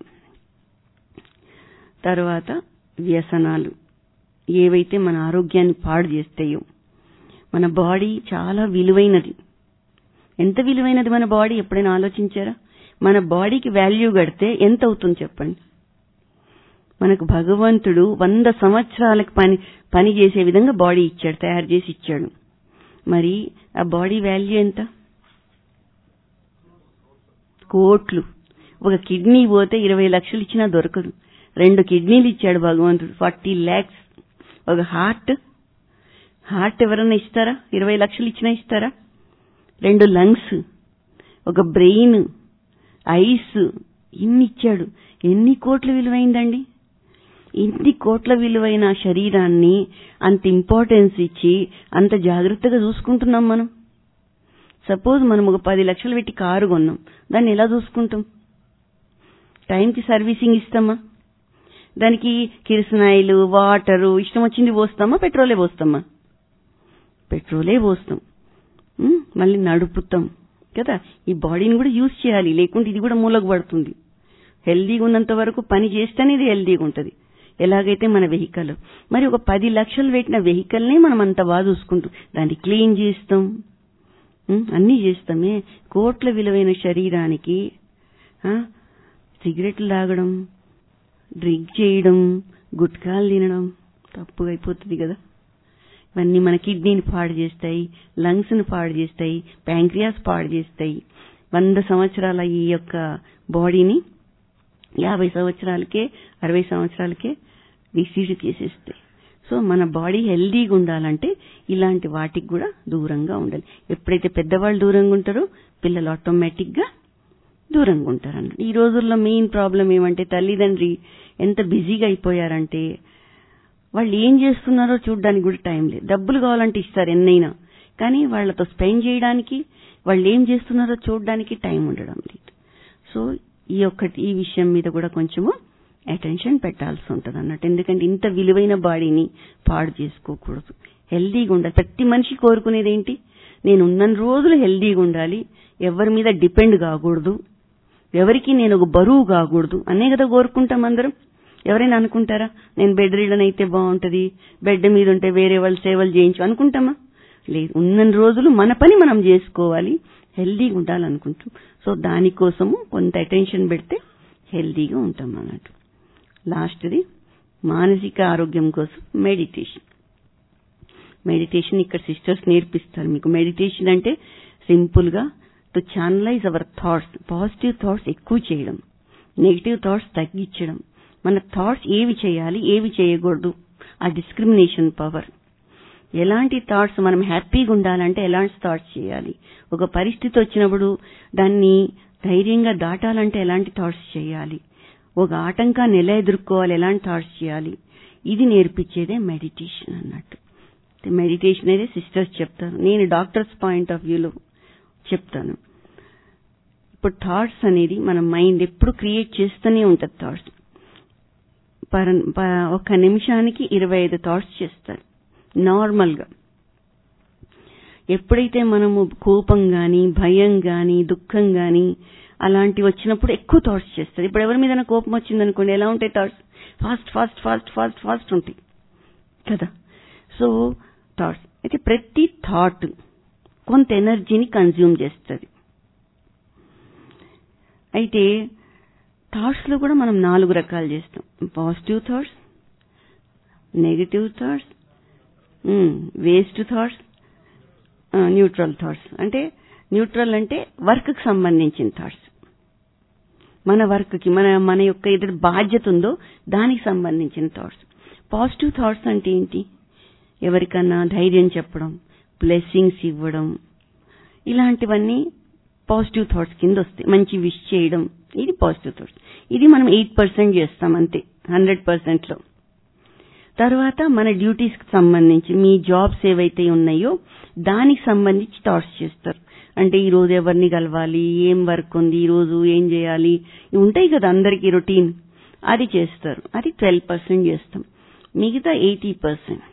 తర్వాత వ్యసనాలు ఏవైతే మన ఆరోగ్యాన్ని పాడు చేస్తాయో మన బాడీ చాలా విలువైనది ఎంత విలువైనది మన బాడీ ఎప్పుడైనా ఆలోచించారా మన బాడీకి వాల్యూ కడితే ఎంత అవుతుంది చెప్పండి మనకు భగవంతుడు వంద సంవత్సరాలకు పని పని చేసే విధంగా బాడీ ఇచ్చాడు తయారు చేసి ఇచ్చాడు మరి ఆ బాడీ వాల్యూ ఎంత కోట్లు ఒక కిడ్నీ పోతే ఇరవై లక్షలు ఇచ్చినా దొరకదు రెండు కిడ్నీలు ఇచ్చాడు భగవంతుడు ఫార్టీ ల్యాక్స్ ఒక హార్ట్ హార్ట్ ఎవరన్నా ఇస్తారా ఇరవై లక్షలు ఇచ్చినా ఇస్తారా రెండు లంగ్స్ ఒక బ్రెయిన్ ఐస్ ఇన్ని ఇచ్చాడు ఎన్ని కోట్ల విలువైందండి ఇన్ని కోట్ల విలువైన శరీరాన్ని అంత ఇంపార్టెన్స్ ఇచ్చి అంత జాగ్రత్తగా చూసుకుంటున్నాం మనం సపోజ్ మనం ఒక పది లక్షలు పెట్టి కారు కొన్నాం దాన్ని ఎలా చూసుకుంటాం టైంకి సర్వీసింగ్ ఇస్తామా దానికి కిరసనాయిలు వాటరు ఇష్టం వచ్చింది పోస్తామా పెట్రోలే పోస్తామా పెట్రోలే పోస్తాం ఉమ్, మళ్ళీ నడుపుతాం కదా ఈ బాడీని కూడా యూజ్ చేయాలి లేకుంటే ఇది కూడా మూలకు పడుతుంది హెల్దీగా ఉన్నంత వరకు పని చేస్తేనే ఇది హెల్దీగా ఉంటుంది ఎలాగైతే మన వెహికల్ మరి ఒక పది లక్షలు పెట్టిన వెహికల్నే మనం అంత బాగా చూసుకుంటాం దాన్ని క్లీన్ చేస్తాం ఉమ్, అన్నీ చేస్తామే కోట్ల విలువైన శరీరానికి ఆ, సిగరెట్లు తాగడం డ్రింక్ చేయడం గుట్కాలు తినడం తప్పుగా అయిపోతుంది కదా ఇవన్నీ మన కిడ్నీని పాడు చేస్తాయి లంగ్స్ ని పాడు చేస్తాయి ప్యాంక్రియాస్ పాడు చేస్తాయి వంద సంవత్సరాల ఈ యొక్క బాడీని యాభై సంవత్సరాలకే అరవై సంవత్సరాలకే డిసీజ్ చేసేస్తాయి సో మన బాడీ హెల్దీగా ఉండాలంటే ఇలాంటి వాటికి కూడా దూరంగా ఉండాలి ఎప్పుడైతే పెద్దవాళ్ళు దూరంగా ఉంటారో పిల్లలు ఆటోమేటిక్ గా దూరంగా ఉంటారు అన్నమాట ఈ రోజుల్లో మెయిన్ ప్రాబ్లం ఏమంటే తల్లిదండ్రి ఎంత బిజీగా అయిపోయారంటే వాళ్ళు ఏం చేస్తున్నారో చూడడానికి కూడా టైం లేదు డబ్బులు కావాలంటే ఇస్తారు ఎన్నైనా కానీ వాళ్ళతో స్పెండ్ చేయడానికి వాళ్ళు ఏం చేస్తున్నారో చూడడానికి టైం ఉండడం లేదు సో ఈ ఒక్కటి ఈ విషయం మీద కూడా కొంచెము అటెన్షన్ పెట్టాల్సి ఉంటుంది అన్నట్టు ఎందుకంటే ఇంత విలువైన బాడీని పాడు చేసుకోకూడదు హెల్దీగా ఉండాలి ప్రతి మనిషి కోరుకునేది ఏంటి నేను ఉన్న రోజులు హెల్దీగా ఉండాలి ఎవరి మీద డిపెండ్ కాకూడదు ఎవరికి నేను ఒక బరువు కాకూడదు అనే కదా కోరుకుంటాం అందరం ఎవరైనా అనుకుంటారా నేను బెడ్ రీడన్ అయితే బాగుంటది బెడ్ మీద ఉంటే వేరే వాళ్ళు సేవలు చేయించు అనుకుంటామా లేదు ఉన్న రోజులు మన పని మనం చేసుకోవాలి హెల్దీగా ఉండాలనుకుంటాం సో దానికోసము కొంత అటెన్షన్ పెడితే హెల్దీగా ఉంటాం అన్నట్టు లాస్ట్ది మానసిక ఆరోగ్యం కోసం మెడిటేషన్ మెడిటేషన్ ఇక్కడ సిస్టర్స్ నేర్పిస్తారు మీకు మెడిటేషన్ అంటే సింపుల్ గా to channelize our thoughts positive thoughts ఎక్కువ చేయడం నెగిటివ్ థాట్స్ తగ్గించడం మన థాట్స్ ఏవి చేయాలి ఏవి చేయకూడదు ఆ డిస్క్రిమినేషన్ పవర్ ఎలాంటి థాట్స్ మనం హ్యాపీగా ఉండాలంటే ఎలాంటి థాట్స్ చేయాలి ఒక పరిస్థితి వచ్చినప్పుడు దాన్ని ధైర్యంగా దాటాలంటే ఎలాంటి థాట్స్ చేయాలి ఒక ఆటంకాన్ని ఎలా ఎదుర్కోవాలి ఎలాంటి థాట్స్ చేయాలి ఇది నేర్పించేదే మెడిటేషన్ అన్నట్టు మెడిటేషన్ అనేది సిస్టర్స్ చెప్తారు నేను డాక్టర్స్ పాయింట్ ఆఫ్ వ్యూలో చెప్తాను ఇప్పుడు థాట్స్ అనేది మన మైండ్ ఎప్పుడు క్రియేట్ చేస్తూనే ఉంటుంది థాట్స్ ఒక నిమిషానికి ఇరవై ఐదు థాట్స్ చేస్తారు నార్మల్గా ఎప్పుడైతే మనము కోపం గాని భయం గాని దుఃఖం గాని అలాంటివి వచ్చినప్పుడు ఎక్కువ థాట్స్ చేస్తారు ఇప్పుడు ఎవరి మీద కోపం వచ్చిందనుకోండి ఎలా ఉంటాయి thoughts fast fast fast fast fast ఉంటాయి కదా సో థాట్స్ అయితే ప్రతి థాట్ కొంత ఎనర్జీని కన్జ్యూమ్ చేస్తుంది అయితే థాట్స్ లో కూడా మనం నాలుగు రకాలు చేస్తాం positive thoughts negative thoughts waste thoughts neutral thoughts అంటే న్యూట్రల్ అంటే వర్క్ కి సంబంధించిన థాట్స్ మన వర్క్ కి మన మన యొక్క ఏదైతే బాధ్యత ఉందో దానికి సంబంధించిన థాట్స్ పాజిటివ్ థాట్స్ అంటే ఏంటి ఎవరికన్నా ధైర్యం చెప్పడం బ్లెస్సింగ్స్ ఇవ్వడం ఇలాంటివన్నీ పాజిటివ్ థాట్స్ కింద వస్తాయి మంచి విష్ చేయడం ఇది పాజిటివ్ థాట్స్ ఇది మనం ఎయిట్ పర్సెంట్ చేస్తాం అంతే హండ్రెడ్ పర్సెంట్ లో తర్వాత మన డ్యూటీస్ కి సంబంధించి మీ జాబ్స్ ఏవైతే ఉన్నాయో దానికి సంబంధించి థాట్స్ చేస్తారు అంటే ఈ రోజు ఎవరిని కలవాలి ఏం వర్క్ ఉంది ఈ రోజు ఏం చేయాలి ఇవి ఉంటాయి కదా అందరికి రొటీన్ అది చేస్తారు అది ట్వెల్వ్ పర్సెంట్ చేస్తాం మిగతా ఎయిటీ పర్సెంట్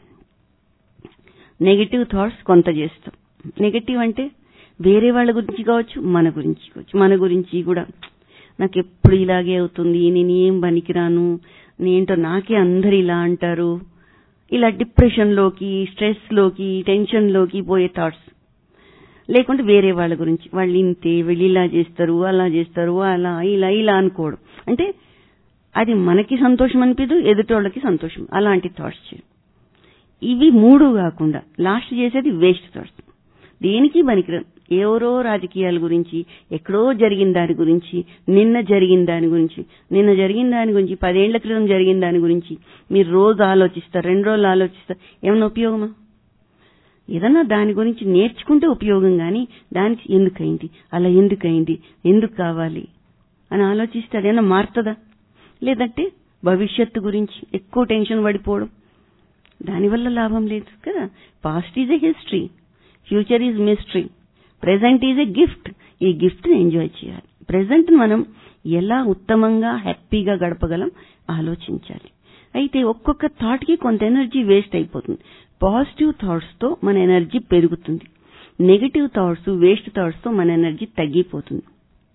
నెగటివ్ థాట్స్ కొంత చేస్తాం నెగటివ్ అంటే వేరే వాళ్ళ గురించి కావచ్చు మన గురించి కావచ్చు మన గురించి కూడా నాకు ఎప్పుడు ఇలాగే అవుతుంది నేను ఏం పనికిరాను నేంటో నాకే అందరు ఇలా అంటారు ఇలా డిప్రెషన్ లోకి స్ట్రెస్ లోకి టెన్షన్ లోకి పోయే థాట్స్ లేకుంటే వేరే వాళ్ళ గురించి వాళ్ళు ఇంతే వీళ్ళు ఇలా చేస్తారు అలా చేస్తారు అలా ఇలా ఇలా అనుకోవడం అంటే అది మనకి సంతోషం అనిపించదు ఎదుటోళ్ళకి సంతోషం అలాంటి థాట్స్ చేయడం ఇవి మూడు కాకుండా లాస్ట్ చేసేది వేస్ట్ థాట్స్ దేనికి పనికిరాదు ఎవరో రాజకీయాల గురించి ఎక్కడో జరిగిన దాని గురించి నిన్న జరిగిన దాని గురించి నిన్న జరిగిన దాని గురించి పదేళ్ల క్రితం జరిగిన దాని గురించి మీరు రోజు ఆలోచిస్తారు రెండు రోజులు ఆలోచిస్తారు ఏమైనా ఉపయోగమా ఏదన్నా దాని గురించి నేర్చుకుంటే ఉపయోగం కానీ దానికి ఎందుకైంది అలా ఎందుకైంది ఎందుకు కావాలి అని ఆలోచిస్తే అదేమన్నా మారుతుందా లేదంటే భవిష్యత్తు గురించి ఎక్కువ టెన్షన్ పడిపోవడం దానివల్ల లాభం లేదు కదా past is a history future is mystery present is a gift ఈ గిఫ్ట్ ని ఎంజాయ్ చేయాలి ప్రెసెంట్ మనం ఎలా ఉత్తమంగా హ్యాపీగా గడపగలం ఆలోచించాలి అయితే ఒక్కొక్క థాట్ కి కొంత ఎనర్జీ వేస్ట్ అయిపోతుంది పాజిటివ్ థాట్స్ తో మన ఎనర్జీ పెరుగుతుంది నెగటివ్ థాట్స్ వేస్ట్ థాట్స్ తో మన ఎనర్జీ తగ్గిపోతుంది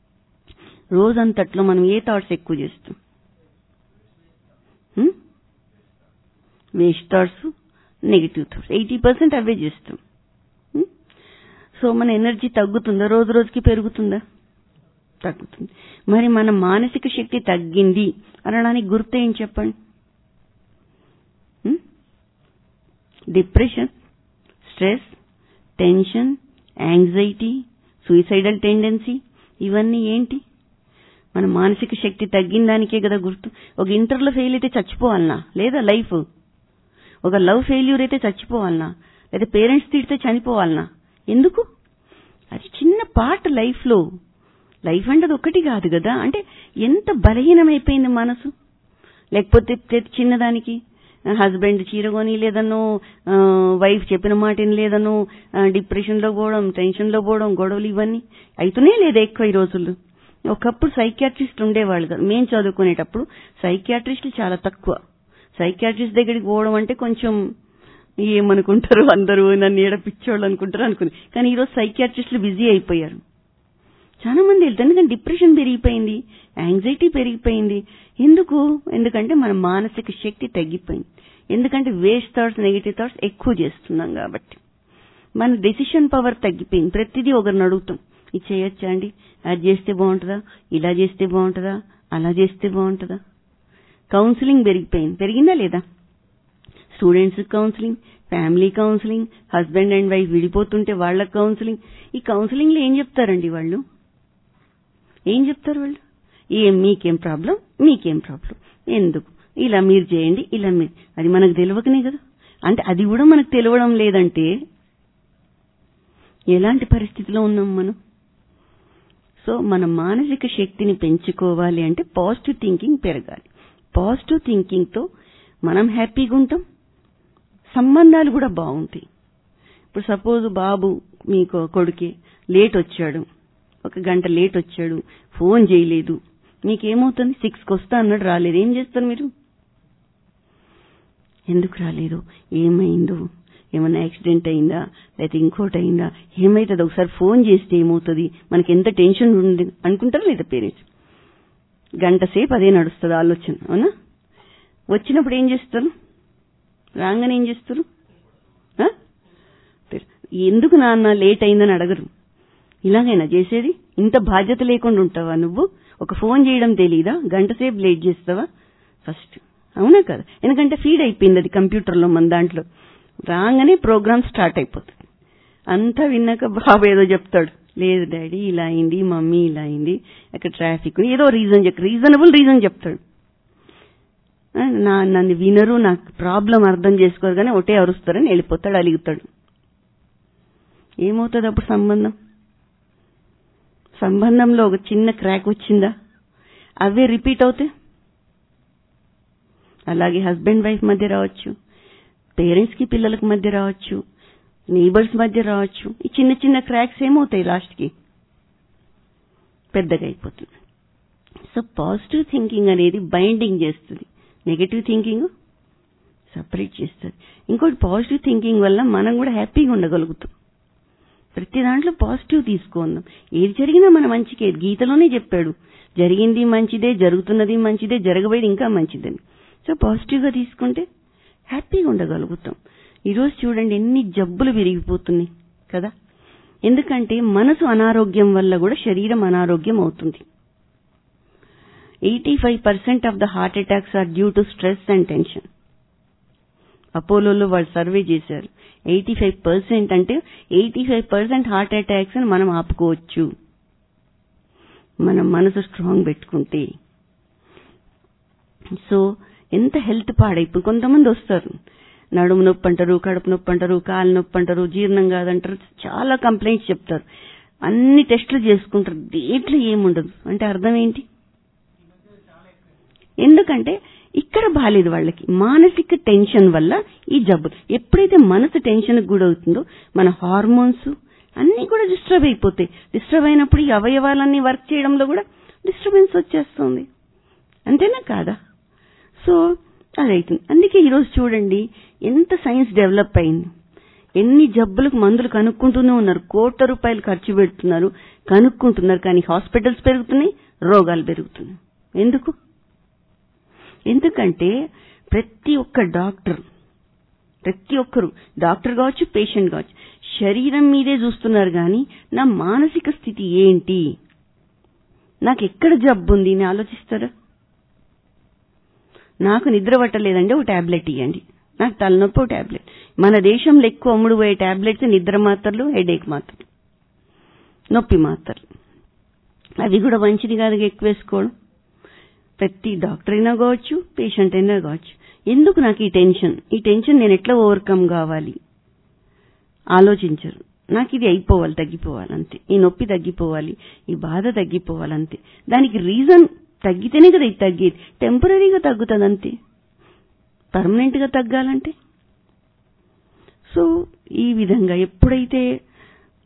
రోజంతట్లో మనం ఏ థాట్స్ ఎక్కువ చేస్తాం waste thoughts negative thoughts eighty percent అవే చేస్తాం సో మన ఎనర్జీ తగ్గుతుందా రోజు రోజుకి పెరుగుతుందా తగ్గుతుంది మరి మన మానసిక శక్తి తగ్గింది అనడానికి గుర్తు ఏం చెప్పండి depression stress tension anxiety suicidal tendency ఇవన్నీ ఏంటి మన మానసిక శక్తి తగ్గిన దానికే కదా గుర్తు ఒక ఇంటర్లో ఫెయిల్ అయితే చచ్చిపోవాలనా లేదా లైఫ్ ఒక లవ్ ఫెయిల్యూర్ అయితే చచ్చిపోవాలనా లేదా పేరెంట్స్ తిడితే చనిపోవాలనా ఎందుకు అది చిన్న పార్ట్ లైఫ్ లో లైఫ్ అంటే ఒకటి కాదు కదా అంటే ఎంత బలహీనమైపోయింది మనసు లేకపోతే చిన్నదానికి హస్బెండ్ చీరగొని లేదనో వైఫ్ చెప్పిన మాట లేదనో డిప్రెషన్ లో పోవడం టెన్షన్ లో పోవడం గొడవలు ఇవన్నీ అయితేనే లేదు ఎక్కువ ఈ రోజుల్లో ఒకప్పుడు సైకియాట్రిస్ట్ ఉండేవాళ్ళు కాదు మేము చదువుకునేటప్పుడు సైకియాట్రిస్టులు చాలా తక్కువ సైకియాట్రిస్ట్ దగ్గరికి పోవడం అంటే కొంచెం ఏమనుకుంటారు అందరూ నన్ను ఏడ పిచ్చోళ్ళు అనుకుంటారు అనుకుని కానీ ఈరోజు సైకియాట్రిస్టులు బిజీ అయిపోయారు చాలా మంది వెళ్తారు ఎందుకంటే డిప్రెషన్ పెరిగిపోయింది యాంగ్జైటీ పెరిగిపోయింది ఎందుకు ఎందుకంటే మన మానసిక శక్తి తగ్గిపోయింది ఎందుకంటే వేస్ట్ థాట్స్ నెగిటివ్ థాట్స్ ఎక్కువ చేస్తున్నాం కాబట్టి మన డెసిషన్ పవర్ తగ్గిపోయింది ప్రతిదీ ఒకరిని అడుగుతాం ఇది చేయొచ్చా అండి అది చేస్తే బాగుంటుందా ఇలా చేస్తే బాగుంటుందా అలా చేస్తే బాగుంటుందా కౌన్సిలింగ్ పెరిగిపోయింది పెరిగిందా లేదా students counselling family counselling husband and wife విడిపోతుంటే వాళ్ళ కౌన్సిలింగ్ ఈ కౌన్సిలింగ్ లో ఏం చెప్తారండి వాళ్ళు ఏం చెప్తారు వాళ్ళు ఏం మీకేం ప్రాబ్లం మీకేం ప్రాబ్లం ఎందుకు ఇలా మీరు చేయండి ఇలా మీరు అది మనకు తెలియకనే కదా అంటే అది కూడా మనకు తెలియడం లేదంటే ఎలాంటి పరిస్థితిలో ఉన్నాం మనం సో మన మానసిక శక్తిని పెంచుకోవాలి అంటే పాజిటివ్ థింకింగ్ పెరగాలి పాజిటివ్ థింకింగ్ తో మనం హ్యాపీగా ఉంటాం సంబంధాలు కూడా బాగుంటాయి ఇప్పుడు సపోజ్ బాబు మీకు కొడుకే లేట్ వచ్చాడు ఒక గంట లేట్ వచ్చాడు ఫోన్ చేయలేదు మీకేమవుతుంది సిక్స్కి వస్తా అన్నాడు రాలేదు ఏం చేస్తారు మీరు ఎందుకు రాలేదు ఏమైందో ఏమైనా యాక్సిడెంట్ అయిందా లేకపోతే ఇంకోటి అయిందా ఏమైతుంది ఒకసారి ఫోన్ చేస్తే ఏమవుతుంది మనకి ఎంత టెన్షన్ ఉంది అనుకుంటారా లేదా పేరెంట్స్ గంట సేపు అదే నడుస్తుంది ఆలోచన అవునా వచ్చినప్పుడు ఏం చేస్తారు రాగానే ఏం చేస్తారు ఆ? ఎందుకు నాన్న లేట్ అయిందని అడగరు ఇలాగైనా చేసేది ఇంత బాధ్యత లేకుండా ఉంటావా నువ్వు ఒక ఫోన్ చేయడం తెలీదా గంట సేపు లేట్ చేస్తావా ఫస్ట్ అవునా కదా ఎందుకంటే ఫీడ్ అయిపోయింది అది కంప్యూటర్లో మన దాంట్లో రాగానే ప్రోగ్రామ్ స్టార్ట్ అయిపోతుంది అంతా విన్నాక బాబు ఏదో చెప్తాడు లేదు డాడీ ఇలా అయింది మమ్మీ ఇలా అయింది అక్కడ ట్రాఫిక్ ఏదో రీజన్ చెప్ రీజనబుల్ రీజన్ చెప్తాడు ఆ, నా నన్ను వినరు నాకు ప్రాబ్లం అర్థం చేసుకోరు కానీ ఒకటే అరుస్తారని వెళ్ళిపోతాడు అలుగుతాడు ఏమవుతుంది అప్పుడు సంబంధం సంబంధంలో ఒక చిన్న క్రాక్ వచ్చిందా అవే రిపీట్ అవుతాయి అలాగే హస్బెండ్ వైఫ్ మధ్య రావచ్చు పేరెంట్స్ కి పిల్లలకు మధ్య రావచ్చు నేబర్స్ మధ్య రావచ్చు ఈ చిన్న చిన్న క్రాక్స్ ఏమవుతాయి లాస్ట్ కి పెద్దగా అయిపోతుంది సో పాజిటివ్ థింకింగ్ అనేది బైండింగ్ చేస్తుంది నెగటివ్ థింకింగ్ సపరేట్ చేస్తుంది ఇంకోటి పాజిటివ్ థింకింగ్ వల్ల మనం కూడా హ్యాపీగా ఉండగలుగుతాం ప్రతి దాంట్లో పాజిటివ్ తీసుకుందాం ఏది జరిగినా మన మంచికే గీతలోనే చెప్పాడు జరిగింది మంచిదే జరుగుతున్నది మంచిదే జరగబోయేది ఇంకా మంచిదని సో పాజిటివ్ గా తీసుకుంటే హ్యాపీగా ఉండగలుగుతాం ఈరోజు చూడండి ఎన్ని జబ్బులు పెరిగిపోతున్నాయి కదా ఎందుకంటే మనసు అనారోగ్యం వల్ల కూడా శరీరం అనారోగ్యం అవుతుంది eighty five percent of the heart attacks are due to stress and tension అపోలోలో వాళ్ళు సర్వే చేశారు ఎయిటీ ఫైవ్ పర్సెంట్ అంటే eighty five percent heart attacks అని మనం ఆపుకోవచ్చు మనం మనసు స్ట్రాంగ్ పెట్టుకుంటే సో ఎంత హెల్త్ పాడైపోయి కొంతమంది వస్తారు నడుము నొప్పి అంటారు కడుపు నొప్పి అంటారు కాలు నొప్పి అంటారు జీర్ణం కాదంటారు చాలా కంప్లైంట్స్ చెప్తారు అన్ని టెస్టులు చేసుకుంటారు దేంట్లో ఏముండదు అంటే అర్థం ఏంటి ఎందుకంటే ఇక్కడ బాలేదు వాళ్ళకి మానసిక టెన్షన్ వల్ల ఈ జబ్బు ఎప్పుడైతే మనసు టెన్షన్ గురవుతుందో మన హార్మోన్స్ అన్ని కూడా డిస్టర్బ్ అయిపోతాయి డిస్టర్బ్ అయినప్పుడు ఈ అవయవాలన్నీ వర్క్ చేయడంలో కూడా డిస్టర్బెన్స్ వచ్చేస్తుంది అంతేనా కాదా సో అదైతుంది అందుకే ఈరోజు చూడండి ఎంత సైన్స్ డెవలప్ అయింది ఎన్ని జబ్బులకు మందులు కనుక్కుంటూనే ఉన్నారు కోట్ల రూపాయలు ఖర్చు పెడుతున్నారు కనుక్కుంటున్నారు కానీ హాస్పిటల్స్ పెరుగుతున్నాయి రోగాలు పెరుగుతున్నాయి ఎందుకు ఎందుకంటే ప్రతి ఒక్క డాక్టర్ ప్రతి ఒక్కరు డాక్టర్ కావచ్చు పేషెంట్ కావచ్చు శరీరం మీదే చూస్తున్నారు కానీ నా మానసిక స్థితి ఏంటి నాకు ఎక్కడ జబ్బు ఉంది అని ఆలోచిస్తారా నాకు నిద్ర పట్టలేదండి ఒక టాబ్లెట్ ఇవ్వండి నాకు తలనొప్పి ఒక టాబ్లెట్ మన దేశంలో ఎక్కువ అమ్ముడు పోయే టాబ్లెట్స్ నిద్ర మాత్రలు హెడేక్ మాత్రలు నొప్పి మాత్రలు అవి కూడా మంచిది కాదు ఎక్కువ వేసుకోవడం ప్రతి డాక్టర్ అయినా కావచ్చు పేషెంట్ అయినా కావచ్చు ఎందుకు నాకు ఈ టెన్షన్ ఈ టెన్షన్ నేను ఎట్లా ఓవర్కమ్ కావాలి ఆలోచించరు నాకు ఇది అయిపోవాలి తగ్గిపోవాలి అంతే ఈ నొప్పి తగ్గిపోవాలి ఈ బాధ తగ్గిపోవాలి అంతే దానికి రీజన్ తగ్గితేనే కదా ఇది తగ్గేది టెంపరీగా తగ్గుతుంది అంతే పర్మనెంట్ గా తగ్గాలంటే సో ఈ విధంగా ఎప్పుడైతే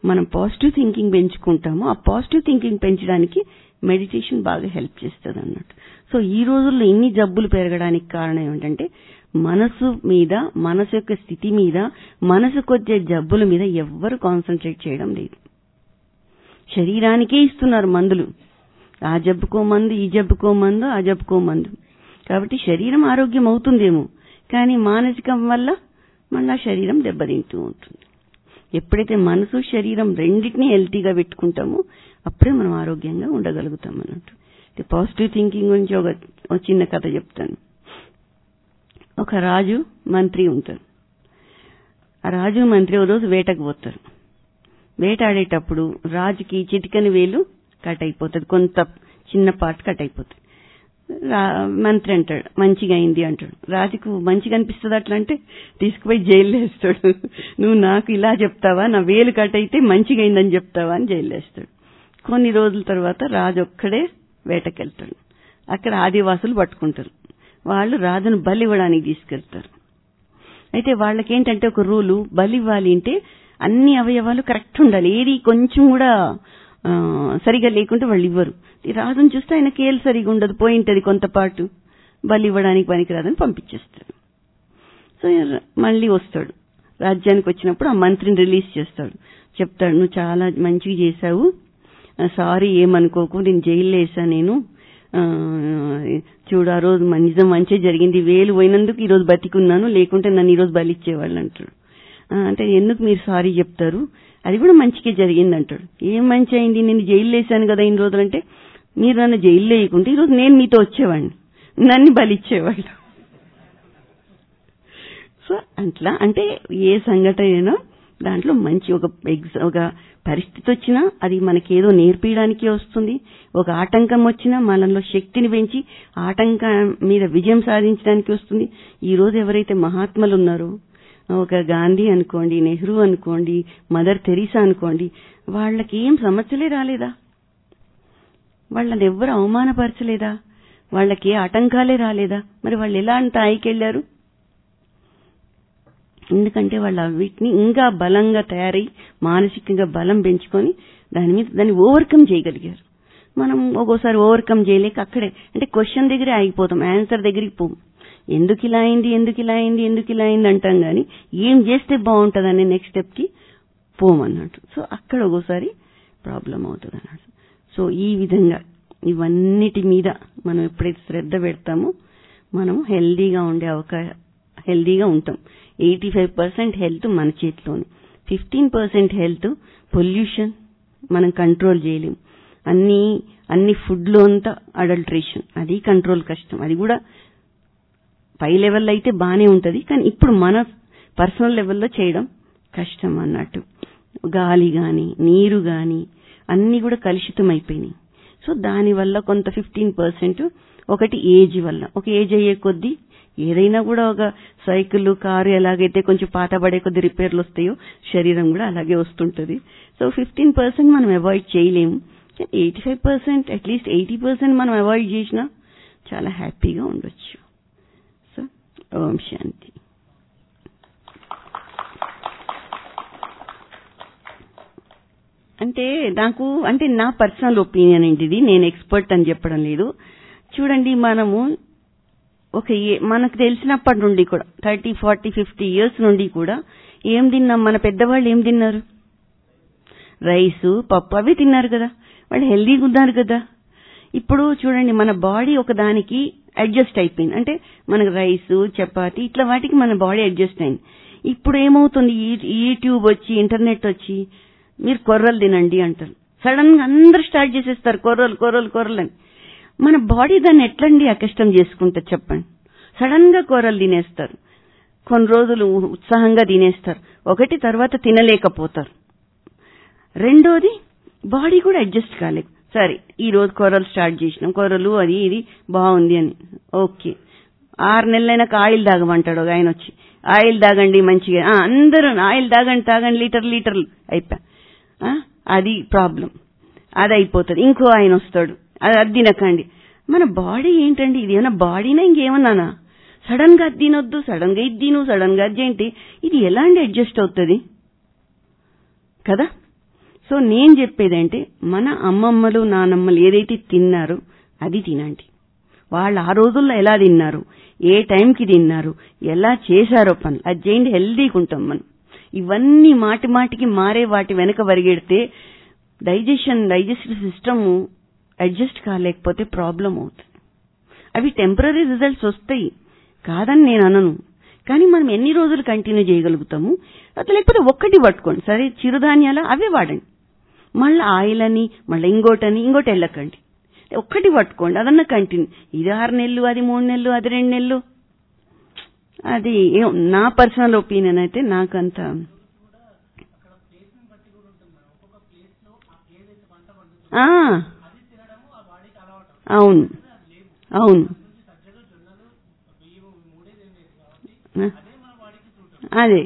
మనం పాజిటివ్ థింకింగ్ పెంచుకుంటామో ఆ పాజిటివ్ థింకింగ్ పెంచడానికి మెడిటేషన్ బాగా హెల్ప్ చేస్తుంది అన్నట్టు సో ఈ రోజుల్లో ఇన్ని జబ్బులు పెరగడానికి కారణం ఏమిటంటే మనసు మీద మనసు యొక్క స్థితి మీద మనసుకు వచ్చే జబ్బుల మీద ఎవ్వరు కాన్సన్ట్రేట్ చేయడం లేదు శరీరానికే ఇస్తున్నారు మందులు ఆ జబ్బుకో మందు ఈ జబ్బుకో మందు ఆ జబ్బుకో మందు కాబట్టి శరీరం ఆరోగ్యం అవుతుందేమో కానీ మానసికం వల్ల మళ్ళా శరీరం దెబ్బతింటూ ఉంటుంది ఎప్పుడైతే మనసు శరీరం రెండింటినీ హెల్తీగా పెట్టుకుంటామో అప్పుడే మనం ఆరోగ్యంగా ఉండగలుగుతాం అన్నట్టు పాజిటివ్ థింకింగ్ గురించి ఒక ఒక చిన్న కథ చెప్తాను ఒక రాజు మంత్రి ఉంటారు ఆ రాజు మంత్రి ఓ రోజు వేటకు పోతారు వేటాడేటప్పుడు రాజుకి చిటికని వేలు కట్ అయిపోతుంది కొంత చిన్న పార్ట్ కట్ అయిపోతుంది మంత్రి అంటాడు మంచిగా అయింది అంటాడు రాజుకు మంచిగా అనిపిస్తుంది అట్లా అంటే తీసుకుపోయి జైల్లో వేస్తాడు నువ్వు నాకు ఇలా చెప్తావా నా వేలు కట్ అయితే మంచిగా అయిందని చెప్తావా అని జైల్లో వేస్తాడు కొన్ని రోజుల తర్వాత రాజు ఒక్కడే వేటకెళ్తాడు అక్కడ ఆదివాసులు పట్టుకుంటారు వాళ్ళు రాజును బలి ఇవ్వడానికి తీసుకెళ్తారు అయితే వాళ్ళకేంటంటే ఒక రూలు బలి ఇవ్వాలి అంటే అన్ని అవయవాలు కరెక్ట్ ఉండాలి ఏది కొంచెం కూడా సరిగా లేకుంటే వాళ్ళు ఇవ్వరు రాజును చూస్తే ఆయన కేలు సరిగా ఉండదు పోయింటది కొంతపాటు బలి ఇవ్వడానికి పనికిరాదని పంపించేస్తాడు సో మళ్ళీ వస్తాడు రాజ్యానికి వచ్చినప్పుడు ఆ మంత్రిని రిలీజ్ చేస్తాడు చెప్తాడు నువ్వు చాలా మంచిగా చేశావు సారీ ఏమనుకోకు నేను జైల్లో వేసా నేను చూడు ఆ రోజు నిజం మంచి జరిగింది వేలు పోయినందుకు ఈ రోజు బతికున్నాను లేకుంటే నన్ను ఈ రోజు బలిచ్చేవాళ్ళు అంటాడు అంటే ఎందుకు మీరు సారీ చెప్తారు అది కూడా మంచిగా జరిగింది అంటాడు ఏం మంచి అయింది నేను జైలు వేసాను కదా ఇన్ని రోజులంటే మీరు నన్ను జైలు వేయకుంటే ఈరోజు నేను మీతో వచ్చేవాడిని నన్ను బలిచ్చేవాళ్ళు సో అట్లా అంటే ఏ సంఘటన అయినా దాంట్లో మంచి ఒక ఎగ్జా ఒక పరిస్థితి వచ్చినా అది మనకేదో నేర్పించడానికి వస్తుంది ఒక ఆటంకం వచ్చినా మనలో శక్తిని పెంచి ఆటంకం మీద విజయం సాధించడానికి వస్తుంది ఈ రోజు ఎవరైతే మహాత్ములు ఉన్నారో ఒక గాంధీ అనుకోండి నెహ్రూ అనుకోండి మదర్ తెరీసా అనుకోండి వాళ్ళకి ఏం సమస్యలే రాలేదా వాళ్ళని ఎవ్వరు అవమానపరచలేదా వాళ్ళకి ఏ ఆటంకాలే రాలేదా మరి వాళ్ళు ఎలా అంత స్థాయికి ఎందుకంటే వాళ్ళు వీటిని ఇంకా బలంగా తయారై మానసికంగా బలం పెంచుకొని దాని మీద దాన్ని ఓవర్కమ్ చేయగలిగారు మనం ఒక్కోసారి ఓవర్కమ్ చేయలేక అక్కడే అంటే క్వశ్చన్ దగ్గరే ఆగిపోతాం ఆన్సర్ దగ్గరికి పోం ఎందుకు ఇలా అయింది ఎందుకు ఇలా అయింది ఎందుకు ఇలా అయింది అంటాం కానీ ఏం చేస్తే బాగుంటుంది అనే నెక్స్ట్ స్టెప్ కి పోమన్నట్టు సో అక్కడ ఒక్కోసారి ప్రాబ్లం అవుతుంది అన్నట్టు సో ఈ విధంగా ఇవన్నిటి మీద మనం ఎప్పుడైతే శ్రద్ధ పెడతామో మనం హెల్దీగా ఉండే అవకాశం హెల్దీగా ఉంటాం ఎయిటీ ఫైవ్ పర్సెంట్ హెల్త్ మన చేతిలోని ఫిఫ్టీన్ పర్సెంట్ హెల్త్ పొల్యూషన్ మనం కంట్రోల్ చేయలేం అన్ని అన్ని ఫుడ్లో అంతా అడల్ట్రేషన్ అది కంట్రోల్ కష్టం అది కూడా పై లెవెల్లో అయితే బానే ఉంటది కానీ ఇప్పుడు మన పర్సనల్ లెవెల్లో చేయడం కష్టం అన్నట్టు గాలి గాని నీరు గాని అన్ని కూడా కలుషితం అయిపోయినాయి సో దానివల్ల కొంత ఫిఫ్టీన్ పర్సెంట్ ఒకటి ఏజ్ వల్ల ఒక ఏజ్ అయ్యే కొద్దీ ఏదైనా కూడా ఒక సైకిల్ కారు ఎలాగైతే కొంచెం పాత పడే కొద్ది రిపేర్లు వస్తాయో శరీరం కూడా అలాగే వస్తుంటది సో ఫిఫ్టీన్ పర్సెంట్ మనం అవాయిడ్ చేయలేము eighty five percent at least eighty percent మనం అవాయిడ్ చేసినా చాలా హ్యాపీగా ఉండొచ్చు సో ఓం శాంతి అంటే నాకు అంటే నా పర్సనల్ ఒపీనియన్ ఏంటిది నేను ఎక్స్పర్ట్ అని చెప్పడం లేదు చూడండి మనము ఒక ఏ- మనకు తెలిసినప్పటి నుండి కూడా థర్టీ ఫార్టీ ఫిఫ్టీ ఇయర్స్ నుండి కూడా ఏం తిన్నాం మన పెద్దవాళ్ళు ఏం తిన్నారు రైస్ పప్పు అవి తిన్నారు కదా వాళ్ళు హెల్దీగా ఉన్నారు కదా ఇప్పుడు చూడండి మన బాడీ ఒక దానికి అడ్జస్ట్ అయిపోయింది అంటే మనకు రైస్ చపాతి ఇట్లా వాటికి మన బాడీ అడ్జస్ట్ అయింది ఇప్పుడు ఏమవుతుంది ఈ- ఈ యూట్యూబ్ వచ్చి ఇంటర్నెట్ వచ్చి మీరు కొర్రలు తినండి అంటారు సడన్ గా అందరు స్టార్ట్ చేసేస్తారు కొర్రలు కొర్రలు కొర్రలు అని మన బాడీ దాన్ని ఎట్లండి అకష్టం చేసుకుంటుంది చెప్పండి సడన్ గా కూరలు తినేస్తారు కొన్ని రోజులు ఉత్సాహంగా తినేస్తారు ఒకటి తర్వాత తినలేకపోతారు రెండోది బాడీ కూడా అడ్జస్ట్ కాలేదు సరే ఈ రోజు కూరలు స్టార్ట్ చేసినాం కూరలు అది ఇది బాగుంది అని ఓకే ఆరు నెలలైనాక ఆయిల్ తాగమంటాడు ఒక ఆయన వచ్చి ఆయిల్ తాగండి మంచిగా ఆ, అందరూ ఆయిల్ తాగండి తాగండి లీటర్ లీటర్లు అయిపోయా ఆ, అది ప్రాబ్లం అది అయిపోతుంది ఇంకో ఆయన వస్తాడు అది అది తినకండి మన బాడీ ఏంటండి ఇది ఏమన్నా బాడీనా ఇంకేమన్నానా సడన్ గా అది తినొద్దు సడన్ గా ఇది తిను సడన్ గా అది ఏంటి ఇది ఎలా అండి అడ్జస్ట్ అవుతుంది కదా సో నేను చెప్పేదంటే మన అమ్మమ్మలు నానమ్మలు ఏదైతే తిన్నారో అది తినండి వాళ్ళు ఆ రోజుల్లో ఎలా తిన్నారు ఏ టైంకి తిన్నారు ఎలా చేశారో పనులు అది చేయండి హెల్దీగా ఉంటాం మనం ఇవన్నీ మాటి మాటికి మారే వాటి వెనక పరిగెడితే డైజెషన్ డైజెస్టివ్ సిస్టమ్ అడ్జస్ట్ కాలేకపోతే ప్రాబ్లం అవుతుంది అవి టెంపరీ రిజల్ట్స్ వస్తాయి కాదని నేను అనను కానీ మనం ఎన్ని రోజులు కంటిన్యూ చేయగలుగుతాము అది లేకపోతే ఒక్కటి పట్టుకోండి సరే చిరుధాన్యాలు అవే వాడండి మళ్ళీ ఆయిల్ అని మళ్ళీ ఇంకోటని ఇంకోటి వెళ్ళకండి ఒక్కటి పట్టుకోండి అదన్నా కంటిన్యూ ఇది ఆరు నెలలు అది మూడు నెలలు అది రెండు నెలలు అది ఏం- నా పర్సనల్ ఒపీనియన్ అయితే నాకంత ఆ, అవును అవును ఆ, అదే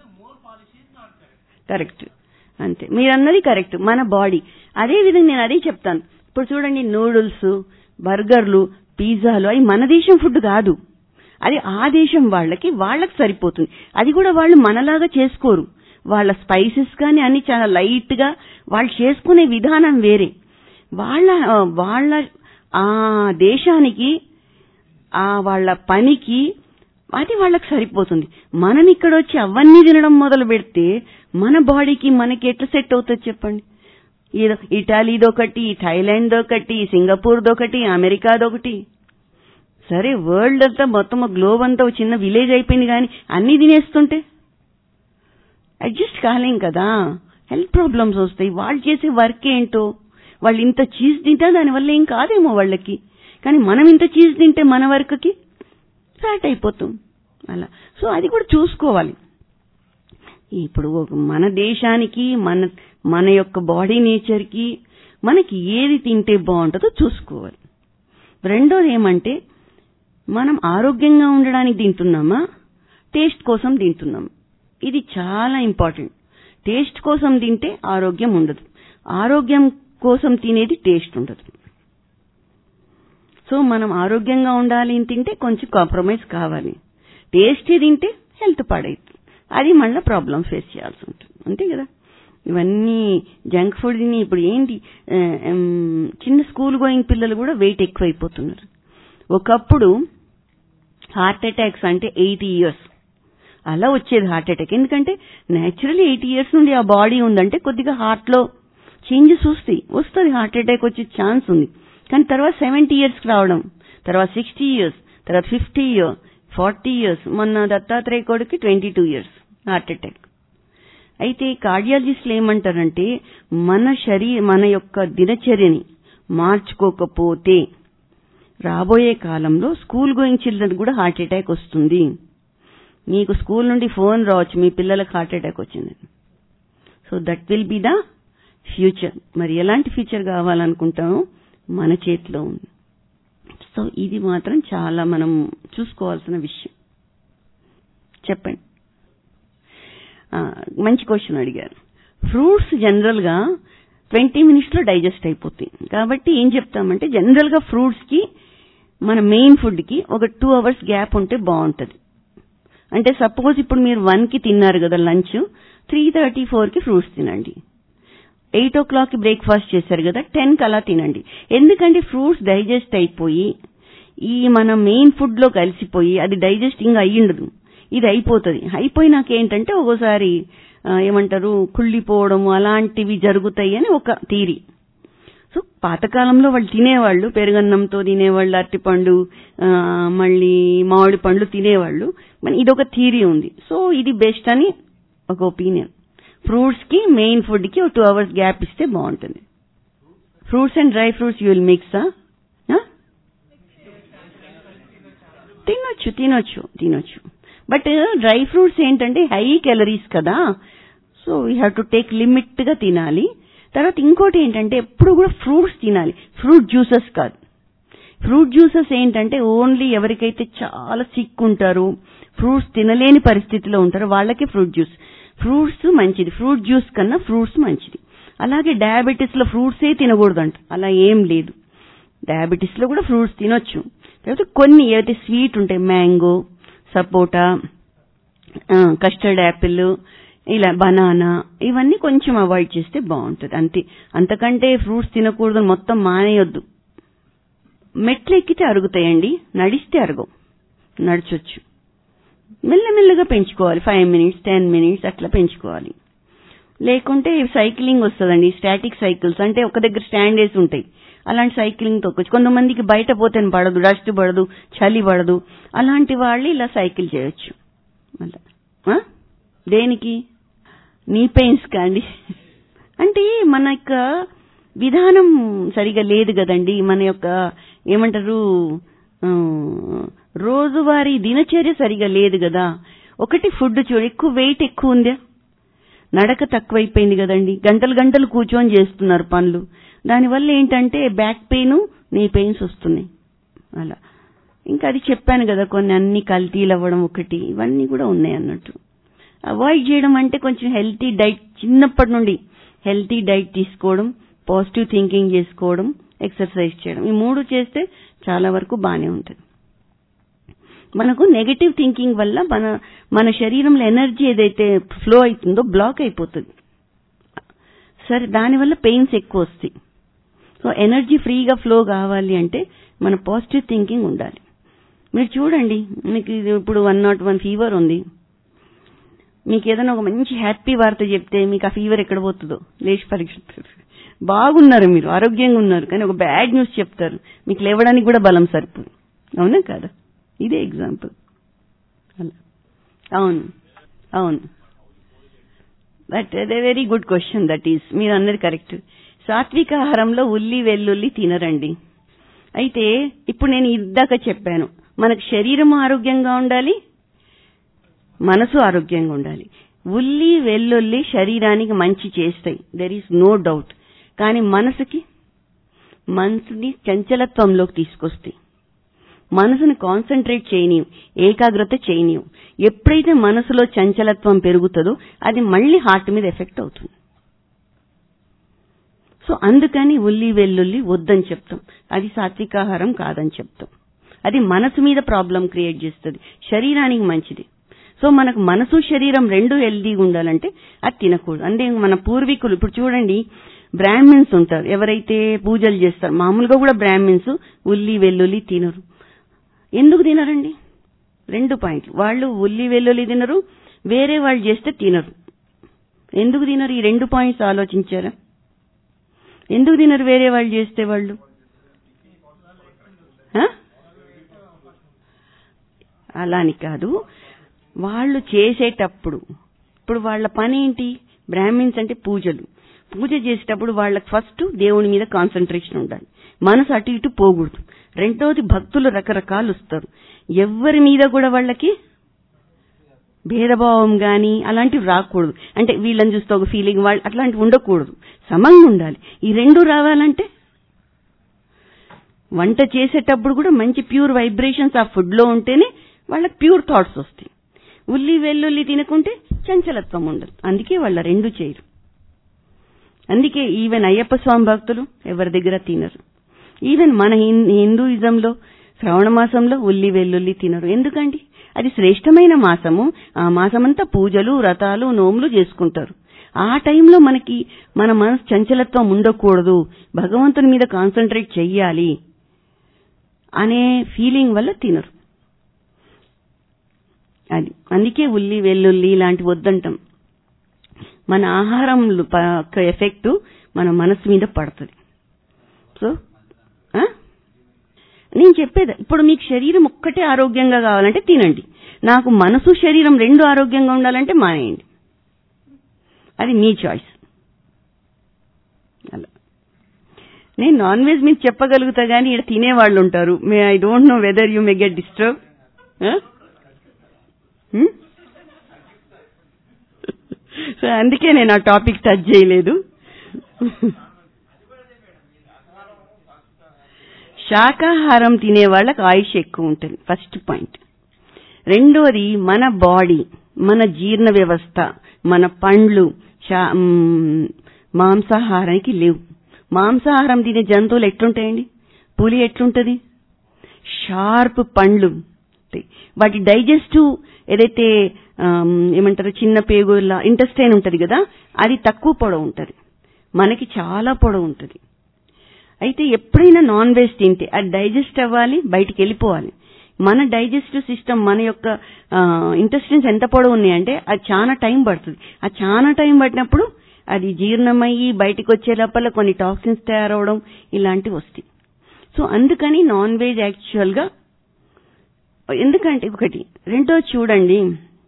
కరెక్ట్ అంతే మీరన్నది కరెక్ట్ మన బాడీ అదే విధంగా నేను అదే చెప్తాను ఇప్పుడు చూడండి నూడిల్స్ బర్గర్లు పిజ్జాలు అవి మన దేశం ఫుడ్ కాదు అది ఆ దేశం వాళ్ళకి వాళ్ళకి సరిపోతుంది అది కూడా వాళ్ళు మనలాగా చేసుకోరు వాళ్ళ స్పైసెస్ కానీ అన్ని చాలా లైట్ గా వాళ్ళు చేసుకునే విధానం వేరే వాళ్ళ వాళ్ళ ఆ దేశానికి ఆ వాళ్ళ పనికి అది వాళ్ళకి సరిపోతుంది మనం ఇక్కడ వచ్చి అవన్నీ తినడం మొదలు పెడితే మన బాడీకి మనకి ఎట్లా సెట్ అవుతుంది చెప్పండి ఏదో ఇటాలీదొకటి థైలాండ్దొకటి సింగపూర్దొకటి అమెరికాదొకటి సరే వరల్డ్ అంతా మొత్తం గ్లోబ్ అంతా ఒక చిన్న విలేజ్ అయిపోయింది కానీ అన్ని తినేస్తుంటే అడ్జస్ట్ కాలేం కదా హెల్త్ ప్రాబ్లమ్స్ వస్తాయి వాళ్ళు చేసే వర్క్ ఏంటో వాళ్ళు ఇంత చీజ్ తింటే దానివల్ల ఏం కాదేమో వాళ్ళకి కానీ మనం ఇంత చీజ్ తింటే మన వర్క్కి ఫ్యాట్ అయిపోతాం అలా సో అది కూడా చూసుకోవాలి ఇప్పుడు ఒక మన దేశానికి మన మన యొక్క బాడీ నేచర్కి మనకి ఏది తింటే బాగుంటుందో చూసుకోవాలి రెండోది ఏమంటే మనం ఆరోగ్యంగా ఉండడానికి తింటున్నామా టేస్ట్ కోసం తింటున్నామా ఇది చాలా ఇంపార్టెంట్ టేస్ట్ కోసం తింటే ఆరోగ్యం ఉండదు ఆరోగ్యం కోసం తినేది టేస్ట్ ఉండదు సో మనం ఆరోగ్యంగా ఉండాలి అని తింటే కొంచెం కాంప్రమైజ్ కావాలి టేస్టీ తింటే హెల్త్ పాడైతుంది అది మళ్ళీ ప్రాబ్లం ఫేస్ చేయాల్సి ఉంటుంది అంతే కదా ఇవన్నీ జంక్ ఫుడ్ ని ఇప్పుడు ఏంటి ఆ, ఉమ్, చిన్న స్కూల్ గోయింగ్ పిల్లలు కూడా వెయిట్ ఎక్కువైపోతున్నారు ఒకప్పుడు హార్ట్ అటాక్స్ అంటే ఎయిటీ ఇయర్స్ అలా వచ్చేది హార్ట్ అటాక్ ఎందుకంటే నేచురల్లీ ఎయిటీ ఇయర్స్ నుండి ఆ బాడీ ఉందంటే కొద్దిగా హార్ట్ లో చేంజెస్ వస్తాయి వస్తుంది హార్ట్ అటాక్ వచ్చే ఛాన్స్ ఉంది కానీ తర్వాత సెవెంటీ ఇయర్స్ రావడం తర్వాత సిక్స్టీ ఇయర్స్ తర్వాత ఫిఫ్టీ ఇయర్ ఫార్టీ ఇయర్స్ మొన్న దత్తాత్రేయ కొడుకి twenty two years heart attack అయితే కార్డియాలజిస్టులు ఏమంటారంటే మన శరీ మన యొక్క దినచర్యని మార్చుకోకపోతే రాబోయే కాలంలో స్కూల్ గోయింగ్ చిల్డ్రన్ కూడా హార్ట్ అటాక్ వస్తుంది మీకు స్కూల్ నుండి ఫోన్ రావచ్చు మీ పిల్లలకు హార్ట్ అటాక్ వచ్చింది so that will be the future మరి ఎలాంటి ఫ్యూచర్ కావాలనుకుంటామో మన చేతిలో ఉంది సో ఇది మాత్రం చాలా మనం చూసుకోవాల్సిన విషయం చెప్పండి ఆ, మంచి క్వశ్చన్ అడిగారు ఫ్రూట్స్ జనరల్ గా ట్వంటీ మినిట్స్ లో డైజెస్ట్ అయిపోతాయి కాబట్టి ఏం చెప్తామంటే జనరల్ గా ఫ్రూట్స్ కి మన మెయిన్ ఫుడ్ కి ఒక టూ అవర్స్ గ్యాప్ ఉంటే బాగుంటది అంటే సపోజ్ ఇప్పుడు మీరు వన్ కి తిన్నారు కదా లంచ్ త్రీ థర్టీ ఫోర్ కి ఫ్రూట్స్ తినండి ఎయిట్ ఓ క్లాక్ కి బ్రేక్ఫాస్ట్ చేశారు కదా టెన్ కి అలా తినండి ఎందుకంటే ఫ్రూట్స్ డైజెస్ట్ అయిపోయి ఈ మన మెయిన్ ఫుడ్ లో కలిసిపోయి అది డైజెస్టింగ్ అయ్యిండదు ఇది అయిపోతుంది అయిపోయినాక ఏంటంటే ఒక్కోసారి ఆ, ఏమంటారు కుళ్ళిపోవడం అలాంటివి జరుగుతాయి అని ఒక థీరీ సో పాతకాలంలో వాళ్ళు తినేవాళ్ళు పెరుగన్నంతో తినేవాళ్ళు అరటిపండు ఆ, మళ్ళీ మామిడి పండ్లు తినేవాళ్ళు మరి ఇదొక థీరీ ఉంది సో ఇది బెస్ట్ అని ఒక ఒపీనియన్ ఫ్రూట్స్ కి మెయిన్ ఫుడ్ కి ఒక టూ అవర్స్ గ్యాప్ ఇస్తే బాగుంటుంది fruits and dry fruits you will mix తినొచ్చు తినొచ్చు తినొచ్చు బట్ డ్రై ఫ్రూట్స్ ఏంటంటే హై క్యాలరీస్ కదా so we have to take limit గా తినాలి తర్వాత ఇంకోటి ఏంటంటే ఎప్పుడు కూడా ఫ్రూట్స్ తినాలి ఫ్రూట్ జ్యూసెస్ కాదు ఫ్రూట్ జ్యూసెస్ ఏంటంటే ఓన్లీ ఎవరికైతే చాలా సిక్ ఉంటారో ఫ్రూట్స్ తినలేని పరిస్థితిలో ఉంటారో వాళ్ళకి ఫ్రూట్ జ్యూస్ ఫ్రూట్స్ మంచిది ఫ్రూట్ జ్యూస్ కన్నా ఫ్రూట్స్ మంచిది అలాగే డయాబెటీస్ లో ఫ్రూట్స్ ఏ తినకూడదంట అలా ఏం లేదు డయాబెటీస్ లో కూడా ఫ్రూట్స్ తినొచ్చు తర్వాత కొన్ని ఏవైతే స్వీట్ ఉంటాయి మ్యాంగో సపోటా కస్టర్డ్ యాపిల్ ఇలా బనానా ఇవన్నీ కొంచెం అవాయిడ్ చేస్తే బాగుంటుంది అంతే అంతకంటే ఫ్రూట్స్ తినకూడదు మొత్తం మానేయొద్దు మెట్లు ఎక్కితే అరుగుతాయండి నడిస్తే అరగవు నడచొచ్చు మెల్లమెల్లగా పెంచుకోవాలి ఫైవ్ మినిట్స్ టెన్ మినిట్స్ అట్లా పెంచుకోవాలి లేకుంటే సైక్లింగ్ వస్తుందండి స్టాటిక్ సైకిల్స్ అంటే ఒక దగ్గర స్టాండ్ వేసి ఉంటాయి అలాంటి సైక్లింగ్ తొక్కొచ్చు కొంతమందికి బయట పోతే పడదు డస్ట్ పడదు చలి పడదు అలాంటి వాళ్ళు ఇలా సైకిల్ చేయొచ్చు అలా ఆ? దేనికి నీ పెయిన్స్ కాండి అంటే మన యొక్క విధానం సరిగా లేదు కదండి మన యొక్క ఏమంటారు ఆ, రోజువారీ దినచర్య సరిగా లేదు కదా ఒకటి ఫుడ్ చూడు ఎక్కువ వెయిట్ ఎక్కువ ఉందా నడక తక్కువైపోయింది కదండి గంటలు గంటలు కూర్చొని చేస్తున్నారు పనులు దానివల్ల ఏంటంటే బ్యాక్ పెయిన్ నీ పెయిన్స్ వస్తున్నాయి అలా ఇంకా అది చెప్పాను కదా కొన్ని అన్ని కల్తీలు అవ్వడం ఒకటి ఇవన్నీ కూడా ఉన్నాయి అన్నట్టు అవాయిడ్ చేయడం అంటే కొంచెం హెల్తీ డైట్ చిన్నప్పటి నుండి హెల్తీ డైట్ తీసుకోవడం పాజిటివ్ థింకింగ్ చేసుకోవడం ఎక్సర్సైజ్ చేయడం ఈ మూడు చేస్తే చాలా వరకు బానే ఉంటుంది మనకు నెగటివ్ థింకింగ్ వల్ల మన మన శరీరంలో ఎనర్జీ ఏదైతే ఫ్లో అవుతుందో బ్లాక్ అయిపోతుంది సరే దానివల్ల పెయిన్స్ ఎక్కువ వస్తాయి సో ఎనర్జీ ఫ్రీగా ఫ్లో కావాలి అంటే మన పాజిటివ్ థింకింగ్ ఉండాలి మీరు చూడండి మీకు ఇది ఇప్పుడు వన్ నాట్ వన్ ఫీవర్ ఉంది మీకు ఏదైనా ఒక మంచి హ్యాపీ వార్త చెప్తే మీకు ఆ ఫీవర్ ఎక్కడ పోతుందో లేచి పరీక్షిస్తారు బాగున్నారు మీరు ఆరోగ్యంగా ఉన్నారు కానీ ఒక బ్యాడ్ న్యూస్ చెప్తారు మీకు లేవడానికి కూడా బలం సరిపోదు అవునా కాదా ఇదే ఎగ్జాంపుల్ అలా అవును అవును బట్ అదే very good question that is మీరు అన్నది కరెక్ట్ సాత్విక ఆహారంలో ఉల్లి వెల్లుల్లి తినరండి అయితే ఇప్పుడు నేను ఇందాక చెప్పాను మనకు శరీరం ఆరోగ్యంగా ఉండాలి మనసు ఆరోగ్యంగా ఉండాలి ఉల్లి వెల్లుల్లి శరీరానికి మంచి చేస్తాయి దెర్ ఈస్ నో డౌట్ కానీ మనసుకి మనసుని చంచలత్వంలోకి తీసుకొస్తాయి మనసుని కాన్సన్ట్రేట్ చేయనీయం ఏకాగ్రత చేయనీయం ఎప్పుడైతే మనసులో చంచలత్వం పెరుగుతుందో అది మళ్ళీ హార్ట్ మీద ఎఫెక్ట్ అవుతుంది సో అందుకని ఉల్లి వెల్లుల్లి వద్దని చెప్తాం అది సాత్వికాహారం కాదని చెప్తాం అది మనసు మీద ప్రాబ్లం క్రియేట్ చేస్తుంది శరీరానికి మంచిది సో మనకు మనసు శరీరం రెండు హెల్దీగా ఉండాలంటే అది తినకూడదు అంటే మన పూర్వీకులు ఇప్పుడు చూడండి బ్రాహ్మిన్స్ ఉంటారు ఎవరైతే పూజలు చేస్తారు మామూలుగా కూడా బ్రాహ్మిన్స్ ఉల్లి వెల్లుల్లి తినరు ఎందుకు తినరండి రెండు పాయింట్లు వాళ్ళు ఉల్లి వెల్లుల్లి తినరు వేరే వాళ్ళు చేస్తే తినరు ఎందుకు తినరు ఈ రెండు పాయింట్స్ ఆలోచించారా ఎందుకు తినరు వేరే వాళ్ళు చేస్తే వాళ్ళు ఆ? అలా అని కాదు వాళ్ళు చేసేటప్పుడు ఇప్పుడు వాళ్ళ పని ఏంటి బ్రాహ్మిన్స్ అంటే పూజలు పూజ చేసేటప్పుడు వాళ్ళకి ఫస్ట్ దేవుని మీద కాన్సన్ట్రేషన్ ఉండాలి మనసు అటు ఇటు పోకూడదు రెండోది భక్తులు రకరకాలు వస్తారు ఎవరి మీద కూడా వాళ్ళకి భేదభావం గాని అలాంటివి రాకూడదు అంటే వీళ్ళని చూస్తే ఒక ఫీలింగ్ వాళ్ళు అట్లాంటివి ఉండకూడదు సమంగా ఉండాలి ఈ రెండు రావాలంటే వంట చేసేటప్పుడు కూడా మంచి ప్యూర్ వైబ్రేషన్స్ ఆ ఫుడ్ లో ఉంటేనే వాళ్ళకి ప్యూర్ థాట్స్ వస్తాయి ఉల్లి వెల్లుల్లి తినకుంటే చంచలత్వం ఉండదు అందుకే వాళ్ళ రెండు చేయరు అందుకే ఈవెన్ అయ్యప్ప స్వామి భక్తులు ఎవరి దగ్గర తినరు ఈవెన్ మన హిం- హిందూయిజంలో శ్రవణ మాసంలో ఉల్లి వెల్లుల్లి తినరు ఎందుకండి అది శ్రేష్టమైన మాసము ఆ మాసమంతా పూజలు వ్రతాలు నోములు చేసుకుంటారు ఆ టైంలో మనకి మన మనసు చంచలత్వం ఉండకూడదు భగవంతుని మీద కాన్సన్ట్రేట్ చెయ్యాలి అనే ఫీలింగ్ వల్ల తినరు అది అందుకే ఉల్లి వెల్లుల్లి ఇలాంటి వద్దంటాం మన ఆహారం ఎఫెక్ట్ మన మనసు మీద పడుతుంది సో ఆ? నేను చెప్పేది ఇప్పుడు మీకు శరీరం ఒక్కటే ఆరోగ్యంగా కావాలంటే తినండి నాకు మనసు శరీరం రెండు ఆరోగ్యంగా ఉండాలంటే మానేయండి అది మీ చాయిస్ అలా నేను నాన్ వెజ్ మీకు చెప్పగలుగుతా కానీ ఇక్కడ తినేవాళ్ళు ఉంటారు may I don't know whether you may get disturb so అందుకే నేను ఆ టాపిక్ టచ్ చేయలేదు శాకాహారం తినే వాళ్ళకి ఆయుష్ ఎక్కువ ఉంటుంది ఫస్ట్ పాయింట్ రెండోది మన బాడీ మన జీర్ణ వ్యవస్థ మన పండ్లు శా- మ్, మాంసాహారానికి లేవు మాంసాహారం తినే జంతువులు ఎట్లుంటాయండి పులి ఎట్లుంటది షార్ప్ పండ్లు ఉంటాయి. వాటి డైజెస్టివ్ ఏదైతే ఆమ్, ఏమంటారు చిన్న పేగుల ఇంటెస్టైన్ ఉంటది కదా అది తక్కువ పొడవు ఉంటది మనకి చాలా పొడవు ఉంటది అయితే ఎప్పుడైనా నాన్ వెజ్ తింటే అది డైజెస్ట్ అవ్వాలి బయటికి వెళ్ళిపోవాలి మన డైజెస్టివ్ సిస్టమ్ మన యొక్క ఇంటెస్టిన్స్ ఎంత పొడవు ఉన్నాయంటే అది చాలా టైం పడుతుంది ఆ చాలా టైం పట్టినప్పుడు అది జీర్ణమయ్యి బయటికి వచ్చే లోపల కొన్ని టాక్సిన్స్ తయారవడం ఇలాంటివి వస్తాయి సో అందుకని నాన్ వెజ్ యాక్చువల్ గా ఎందుకంటే ఒకటి రెండో చూడండి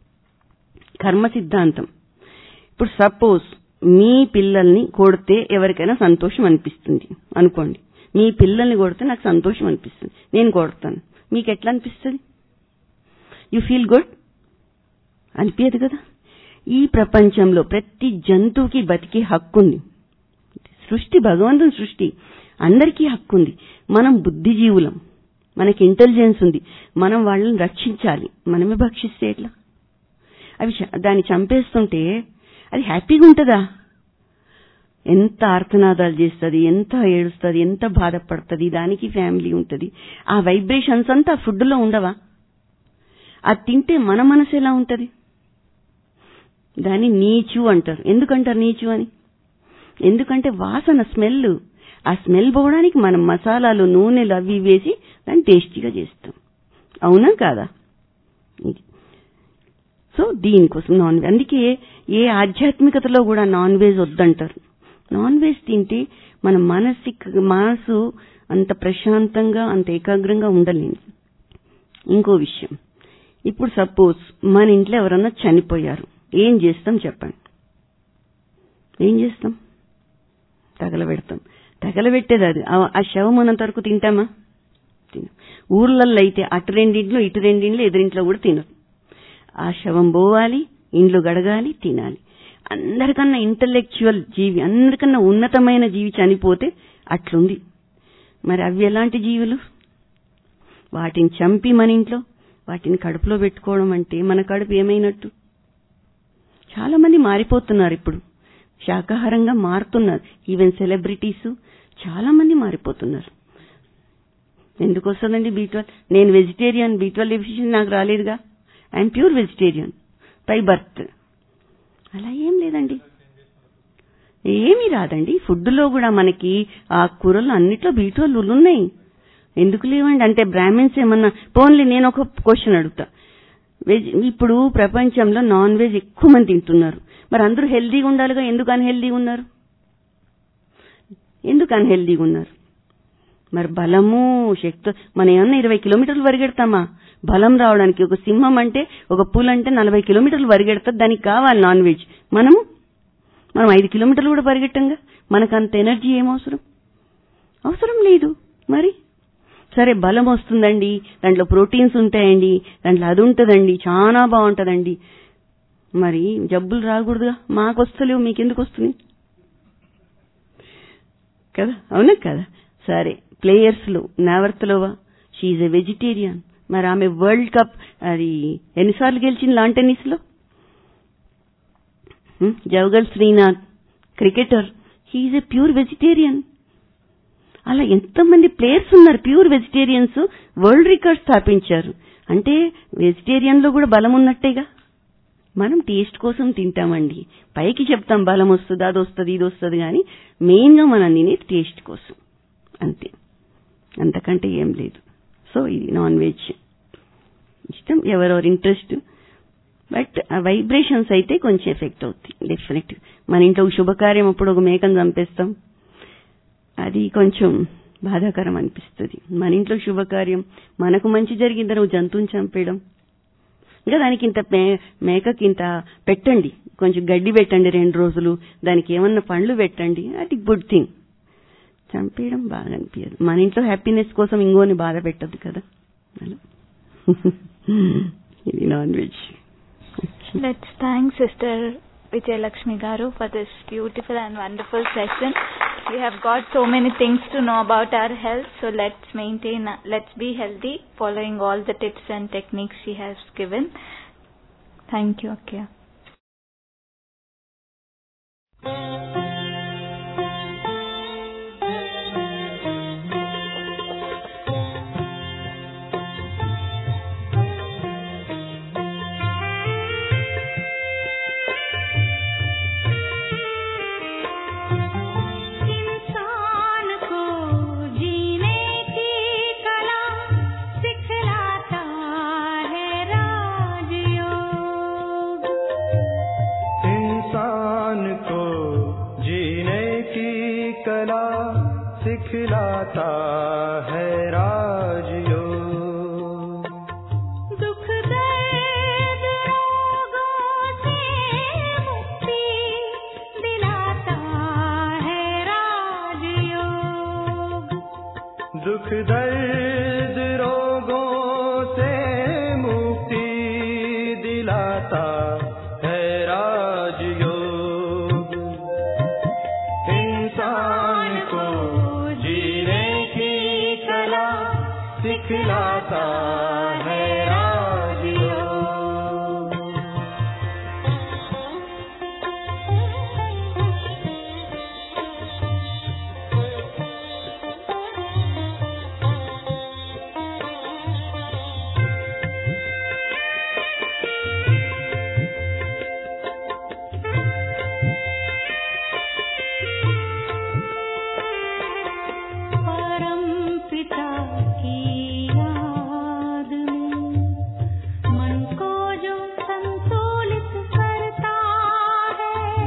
కర్మ సిద్ధాంతం ఇప్పుడు సపోజ్ మీ పిల్లల్ని కొడితే ఎవరికైనా సంతోషం అనిపిస్తుంది అనుకోండి మీ పిల్లల్ని కొడితే నాకు సంతోషం అనిపిస్తుంది నేను కొడతాను మీకు ఎట్లా అనిపిస్తుంది యు ఫీల్ గుడ్ అనిపించదు కదా ఈ ప్రపంచంలో ప్రతి జంతువుకి బతికే హక్కు ఉంది సృష్టి భగవంతుని సృష్టి అందరికీ హక్కు ఉంది మనం బుద్ధిజీవులం మనకి ఇంటెలిజెన్స్ ఉంది మనం వాళ్ళని రక్షించాలి మనమే భక్షిస్తే ఎట్లా అవి చ- దాన్ని చంపేస్తుంటే అది హ్యాపీగా ఉంటుందా ఎంత ఆర్తనాదాలు చేస్తుంది ఎంత ఏడుస్తుంది ఎంత బాధపడుతుంది దానికి ఫ్యామిలీ ఉంటుంది ఆ వైబ్రేషన్స్ అంతా ఫుడ్ లో ఉండవా అది తింటే మన మనసు ఎలా ఉంటది దాన్ని నీచు అంటారు ఎందుకంటారు నీచు అని ఎందుకంటే వాసన స్మెల్ ఆ స్మెల్ పోవడానికి మనం మసాలాలు నూనెలు అవి ఇవి వేసి దాన్ని టేస్టీగా చేస్తాం అవునా కాదా ఇది సో దీనికోసం నాన్ వెజ్ అందుకే ఏ ఆధ్యాత్మికతలో కూడా నాన్ వెజ్ వద్దంటారు నాన్ వెజ్ తింటే మన మానసిక మనసు అంత ప్రశాంతంగా అంత ఏకాగ్రంగా ఉండలేము ఇంకో విషయం ఇప్పుడు సపోజ్ మన ఇంట్లో ఎవరన్నా చనిపోయారు ఏం చేస్తాం చెప్పండి ఏం చేస్తాం తగలబెడతాం తగలబెట్టేది అది ఆ- ఆ శవం ఉన్నంత వరకు తింటామా తినం ఊర్లల్లో అయితే అటు రెండింట్లో ఇటు రెండింట్లో ఎదురింట్లో కూడా తినరు ఆ శవం పోవాలి ఇండ్లు గడగాలి తినాలి అందరికన్నా ఇంటలెక్చువల్ జీవి అందరికన్నా ఉన్నతమైన జీవి చనిపోతే అట్లుంది మరి అవి ఎలాంటి జీవులు వాటిని చంపి మన ఇంట్లో వాటిని కడుపులో పెట్టుకోవడం అంటే మన కడుపు ఏమైనట్టు చాలా మంది మారిపోతున్నారు ఇప్పుడు శాకాహారంగా మారుతున్నారు ఈవెన్ సెలబ్రిటీస్ చాలా మంది మారిపోతున్నారు ఎందుకు వస్తుందండి బీ ట్వెల్వ్ నేను వెజిటేరియన్ బీ ట్వెల్వ్ డెఫిషియన్ నాకు రాలేదుగా I'm pure vegetarian by birth అలా ఏం లేదండి ఏమీ రాదండి ఫుడ్లో కూడా మనకి ఆ కూరలు అన్నిట్లో బీ ట్వెల్వ్ ఉన్నాయి ఎందుకు లేవండి అంటే బ్రాహ్మిన్స్ ఏమన్నా పోన్లీ నేను ఒక క్వశ్చన్ అడుగుతా వెజ్ ఇప్పుడు ప్రపంచంలో నాన్ వెజ్ ఎక్కువ మంది తింటున్నారు మరి అందరూ హెల్దీగా ఉండాలిగా ఎందుకు అన్హెల్దీగా ఉన్నారు ఎందుకు అన్హెల్దీగా ఉన్నారు మరి బలము శక్తి మనం ఏమన్నా ఇరవై కిలోమీటర్లు పరిగెడతామా బలం రావడానికి ఒక సింహం అంటే ఒక పుల్ అంటే నలభై కిలోమీటర్లు పరిగెడతారు దానికి కావాలి నాన్ వెజ్ మనము మనం ఐదు కిలోమీటర్లు కూడా పరిగెట్టంగా మనకు అంత ఎనర్జీ ఏమవసరం అవసరం లేదు మరి సరే బలం వస్తుందండి దాంట్లో ప్రోటీన్స్ ఉంటాయండి దాంట్లో అది ఉంటుందండి చాలా బాగుంటుందండి మరి జబ్బులు రాకూడదుగా మాకు వస్తలేవు మీకెందుకు వస్తుంది కదా అవునా కదా సరే ప్లేయర్స్ లో నావర్తలోవా షీఈ్ ఎ వెజిటేరియన్ మరి ఆమె వరల్డ్ కప్ అది ఎన్నిసార్లు గెలిచింది లాన్ టెన్నిస్ లో hmm, Javagal Srinath cricketer he a pure vegetarian అలా ఎంతమంది ప్లేయర్స్ ఉన్నారు ప్యూర్ వెజిటేరియన్స్ వరల్డ్ రికార్డ్ స్థాపించారు అంటే వెజిటేరియన్ లో కూడా బలం ఉన్నట్టేగా మనం టేస్ట్ కోసం తింటామండి పైకి చెప్తాం బలం వస్తుంది అది వస్తుంది ఇది వస్తుంది కానీ మెయిన్ గా మనం తినేది టేస్ట్ కోసం అంతే అంతకంటే ఏం లేదు సో ఇది నాన్ వెజ్ ఇష్టం ఎవరెవరి ఇంట్రెస్ట్ బట్ ఆ వైబ్రేషన్స్ అయితే కొంచెం ఎఫెక్ట్ అవుతాయి డెఫినెట్ మన ఇంట్లో ఒక శుభకార్యం అప్పుడు ఒక మేకను చంపేస్తాం అది కొంచెం బాధాకరం అనిపిస్తుంది మన ఇంట్లో శుభకార్యం మనకు మంచి జరిగిందని ఒక జంతువుని చంపేయడం ఇంకా దానికి ఇంత మే- మేకకి ఇంత పెట్టండి కొంచెం గడ్డి పెట్టండి రెండు రోజులు దానికి ఏమన్నా పండ్లు పెట్టండి అది గుడ్ థింగ్ చంపేయడం బాగా అనిపించదు మన ఇంట్లో హ్యాపీనెస్ కోసం ఇంకోని బాధ పెట్టద్దు కదా అలా ఇది non veg Let's thank Sister Vijayalakshmi Garu for this beautiful and wonderful session. We have got so many things to know about our health, so let's maintain, let's be healthy following all the tips and techniques she has given. Thank you, Akya. सिखलाता है राजयोग दुख दर्द रोगों से मुक्ति दिलाता है राजयोग दुख दर्द रोगों से मुक्ति दिलाता है राजयोग इंसान को जीने की कला सिखलाता है राजयोग परम पिता की याद में मन को जो संतुलित करता है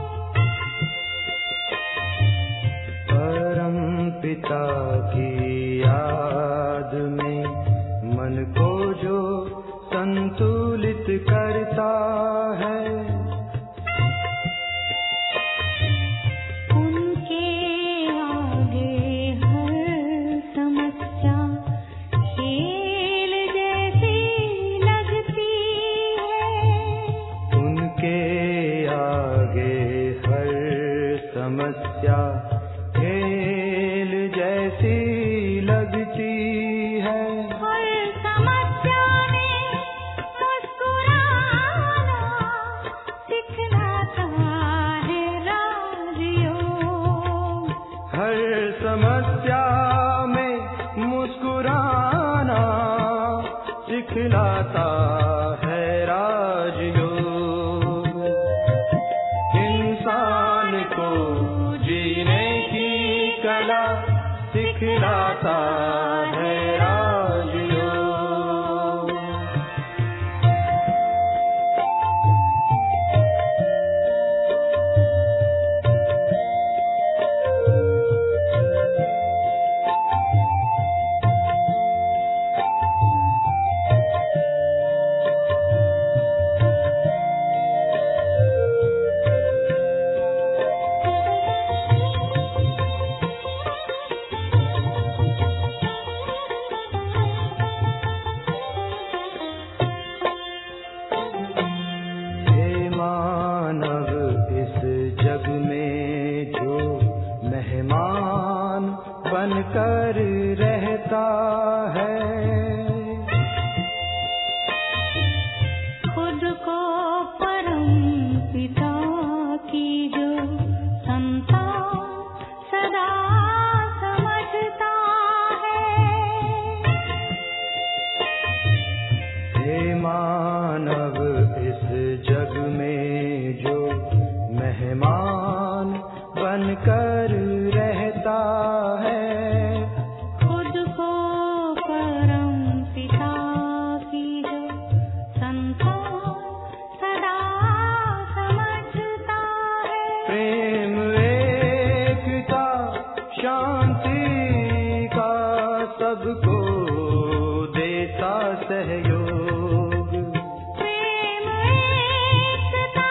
परम पिता की याद में मन को जो संतुलित करता है उनके आगे हर समस्या खेल जैसी लगती है उनके आगे हर समस्या खेल जैसी लगती है हर समस्या में मुस्कुराना सिखलाता है राजयोग हर समस्या में मुस्कुराना सिखलाता है राजयोग इंसान को जीने की कला सिखलाता है राजयोग हे मानव इस जग में जो मेहमान बनकर रहता है खुद को परम पिता की जो संता सदा समझता है हे मानव इस जग में जो मेहमान बनकर रहता है खुद को परम पिता की जो संता सदा समझता है प्रेम एकता शांति का सबको देता सहयोग प्रेम एकता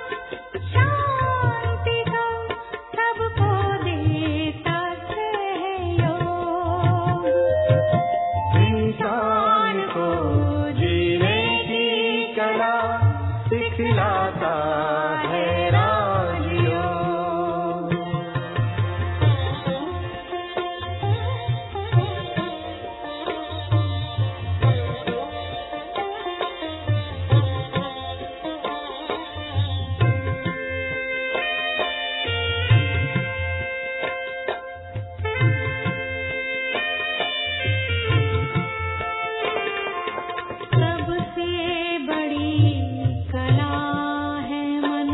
शांति का सबको देता सहयोग इंसान को जीने की कला सिखलाता है राजयोग सबसे बड़ी कला है मन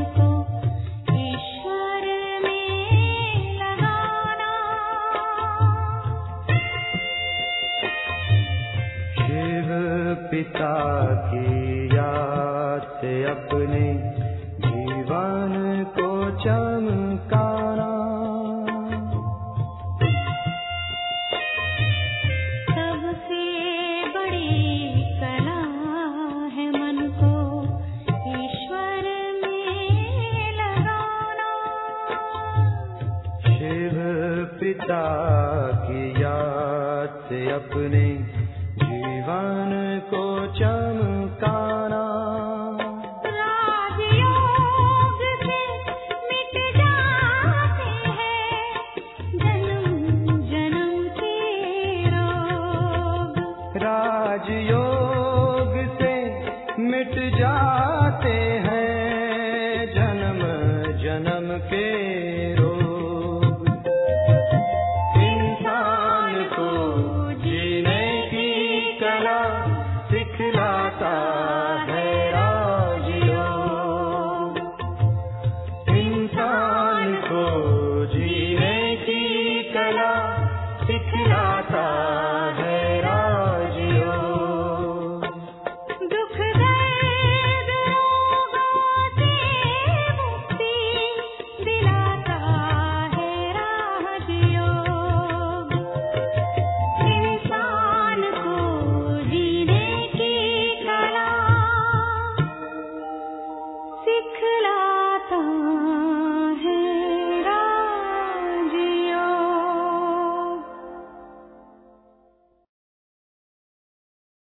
पिता की याद से अपने जीवन को चमकाना राजयोग से मिट जाते हैं जन्म जन्म के रोग राजयोग से मिट जाते हैं जन्म जन्म के रोग इंसान को जीने की कला सिखलाता है राजयोग इंसान को जीने की कला सिखलाता है राजयोग दुख दर्द रोगों से मुक्ति दिलाता है राजयोग इंसान को जीने की कला सिखला